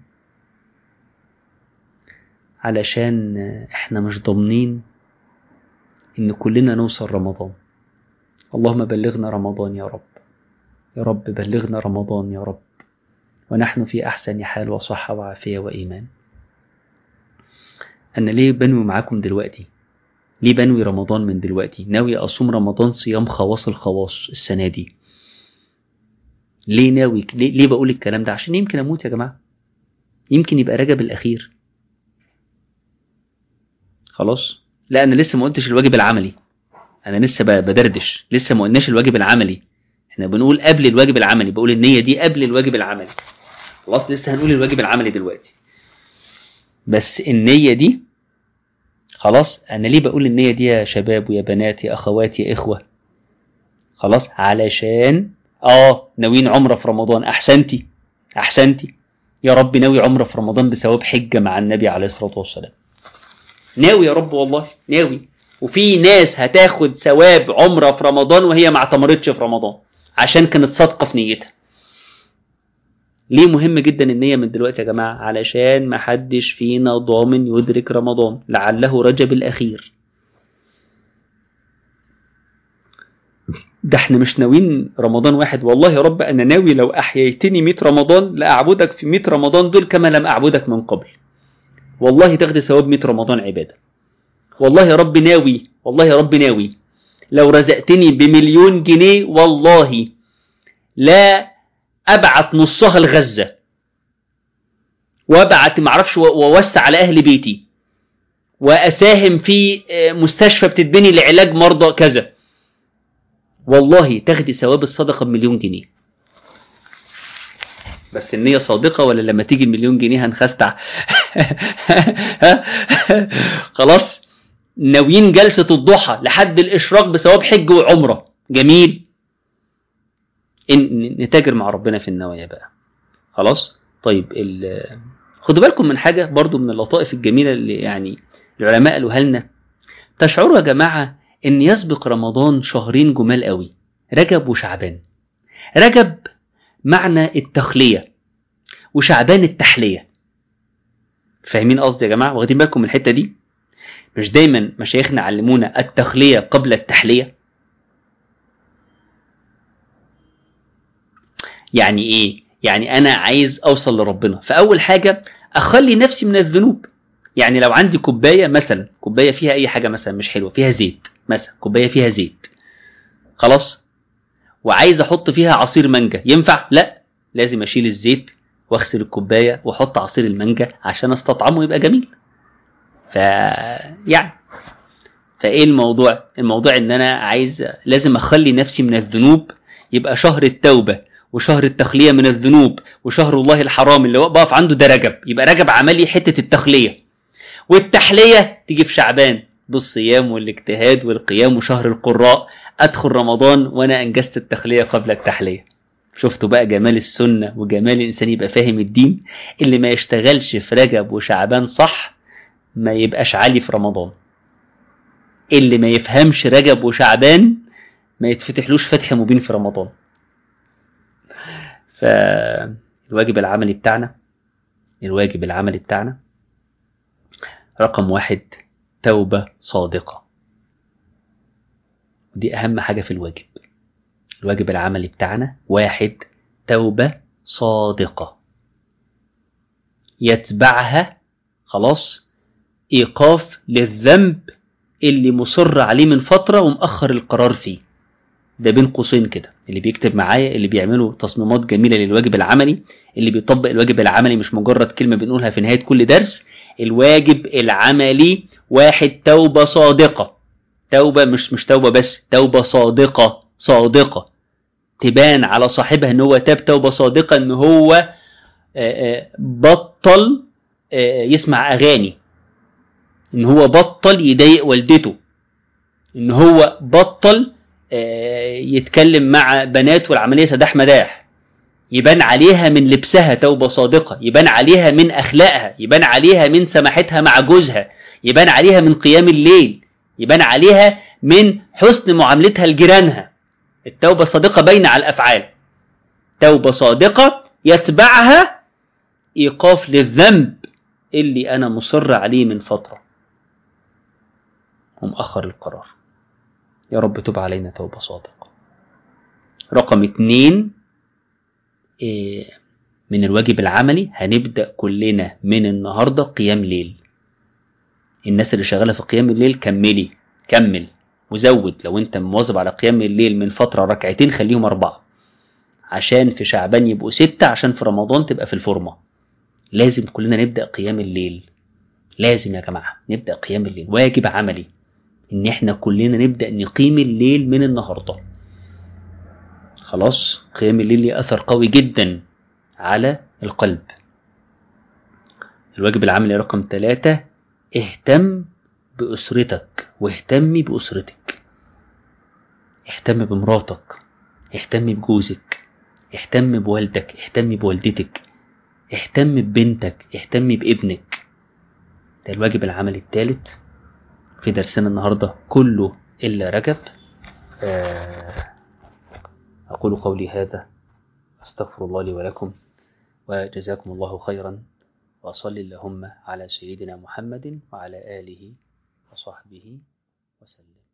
S1: علشان إحنا مش ضامنين إن كلنا نوصل رمضان اللهم بلغنا رمضان يا رب يا رب بلغنا رمضان يا رب ونحن في أحسن حال وصحة وعافية وإيمان أنا ليه بنوي معاكم دلوقتي ليه بنوي رمضان من دلوقتي ناوي أصوم رمضان صيام خواص الخواص السنة دي ليه ناوي ليه, ليه بقول الكلام ده عشان يمكن أموت يا جماعة يمكن يبقى رجب الأخير خلاص لا أنا لسه ما قلتش الواجب العملي أنا لسه بدردش لسه ما قلناش الواجب العملي احنا بنقول قبل الواجب العملي بقول النية دي قبل الواجب العملي خلاص لسه هنقول الواجب العملي دلوقتي بس النية دي خلاص انا ليه بقول النية دي يا شباب ويا بنات يا اخوات يا اخوة خلاص علشان اه ناويين عمرة في رمضان احسنتي احسنتي يا رب ناوي عمرة في رمضان بثواب حجة مع النبي عليه الصلاة والسلام ناوي يا رب والله ناوي وفي ناس هتاخد ثواب عمرة في رمضان وهي ما اعتمرتش في رمضان عشان كانت صادقة في نيتها ليه مهم جدا النية من دلوقتي يا جماعة علشان ما حدش فينا ضامن يدرك رمضان لعله رجب الأخير ده احنا مش ناويين رمضان واحد والله يا رب انا ناوي لو احييتني 100 رمضان لاعبدك في 100 رمضان دول كما لم اعبدك من قبل والله تاخد ثواب 100 رمضان عباده والله يا رب ناوي والله يا رب ناوي لو رزقتني بمليون جنيه والله لا ابعت نصها لغزه وابعت معرفش واوسع على اهل بيتي واساهم في مستشفى بتتبني لعلاج مرضى كذا والله تاخدي ثواب الصدقه بمليون جنيه بس النية صادقة ولا لما تيجي المليون جنيه هنخستع خلاص ناويين جلسة الضحى لحد الإشراق بثواب حج وعمرة جميل إن نتاجر مع ربنا في النوايا بقى خلاص طيب خدوا بالكم من حاجة برضو من اللطائف الجميلة اللي يعني العلماء قالوها لنا تشعروا يا جماعة إن يسبق رمضان شهرين جمال قوي رجب وشعبان رجب معنى التخلية وشعبان التحلية فاهمين قصدي يا جماعة واخدين بالكم من الحتة دي مش دايما مشايخنا علمونا التخلية قبل التحلية يعني ايه يعني انا عايز اوصل لربنا فاول حاجة اخلي نفسي من الذنوب يعني لو عندي كوباية مثلا كوباية فيها اي حاجة مثلا مش حلوة فيها زيت مثلا كوباية فيها زيت خلاص وعايز احط فيها عصير مانجا ينفع لا لازم اشيل الزيت واغسل الكوبايه واحط عصير المانجا عشان استطعمه يبقى جميل ف يعني فايه الموضوع الموضوع ان انا عايز لازم اخلي نفسي من الذنوب يبقى شهر التوبه وشهر التخليه من الذنوب وشهر الله الحرام اللي بقف عنده ده رجب يبقى رجب عملي حته التخليه والتحليه تيجي في شعبان بالصيام والاجتهاد والقيام وشهر القراء ادخل رمضان وانا انجزت التخليه قبل التحليه شفتوا بقى جمال السنه وجمال الانسان يبقى فاهم الدين اللي ما يشتغلش في رجب وشعبان صح ما يبقاش عالي في رمضان اللي ما يفهمش رجب وشعبان ما يتفتحلوش فتح مبين في رمضان فالواجب العملي بتاعنا الواجب العملي بتاعنا رقم واحد توبة صادقة دي أهم حاجة في الواجب الواجب العملي بتاعنا واحد توبة صادقة يتبعها خلاص إيقاف للذنب اللي مصر عليه من فترة ومأخر القرار فيه ده بين قوسين كده اللي بيكتب معايا اللي بيعملوا تصميمات جميلة للواجب العملي اللي بيطبق الواجب العملي مش مجرد كلمة بنقولها في نهاية كل درس الواجب العملي واحد توبة صادقة توبة مش مش توبة بس توبة صادقة صادقة تبان على صاحبها ان هو تاب توبة صادقة ان هو بطل يسمع اغاني ان هو بطل يضايق والدته ان هو بطل يتكلم مع بنات والعملية سداح مداح يبان عليها من لبسها توبة صادقة يبان عليها من أخلاقها يبان عليها من سماحتها مع جوزها يبان عليها من قيام الليل يبان عليها من حسن معاملتها لجيرانها التوبة الصادقة باينة على الأفعال توبة صادقة يتبعها إيقاف للذنب اللي أنا مصر عليه من فترة ومأخر القرار يا رب تب علينا توبة صادقة رقم اتنين إيه من الواجب العملي هنبدأ كلنا من النهاردة قيام ليل الناس اللي شغالة في قيام الليل كملي كمل وزود لو انت مواظب على قيام الليل من فترة ركعتين خليهم أربعة عشان في شعبان يبقوا ستة عشان في رمضان تبقى في الفورمة لازم كلنا نبدأ قيام الليل لازم يا جماعة نبدأ قيام الليل واجب عملي ان احنا كلنا نبدأ نقيم الليل من النهاردة خلاص قيام الليل ليه أثر قوي جدا على القلب الواجب العملي رقم ثلاثة اهتم بأسرتك واهتمي بأسرتك اهتم بمراتك اهتم بجوزك اهتم بوالدك اهتم بوالدتك اهتم ببنتك اهتم بابنك ده الواجب العملي الثالث في درسنا النهاردة كله إلا رجب آه أقول قولي هذا أستغفر الله لي ولكم وجزاكم الله خيرا وصل اللهم على سيدنا محمد وعلى آله وصحبه وسلم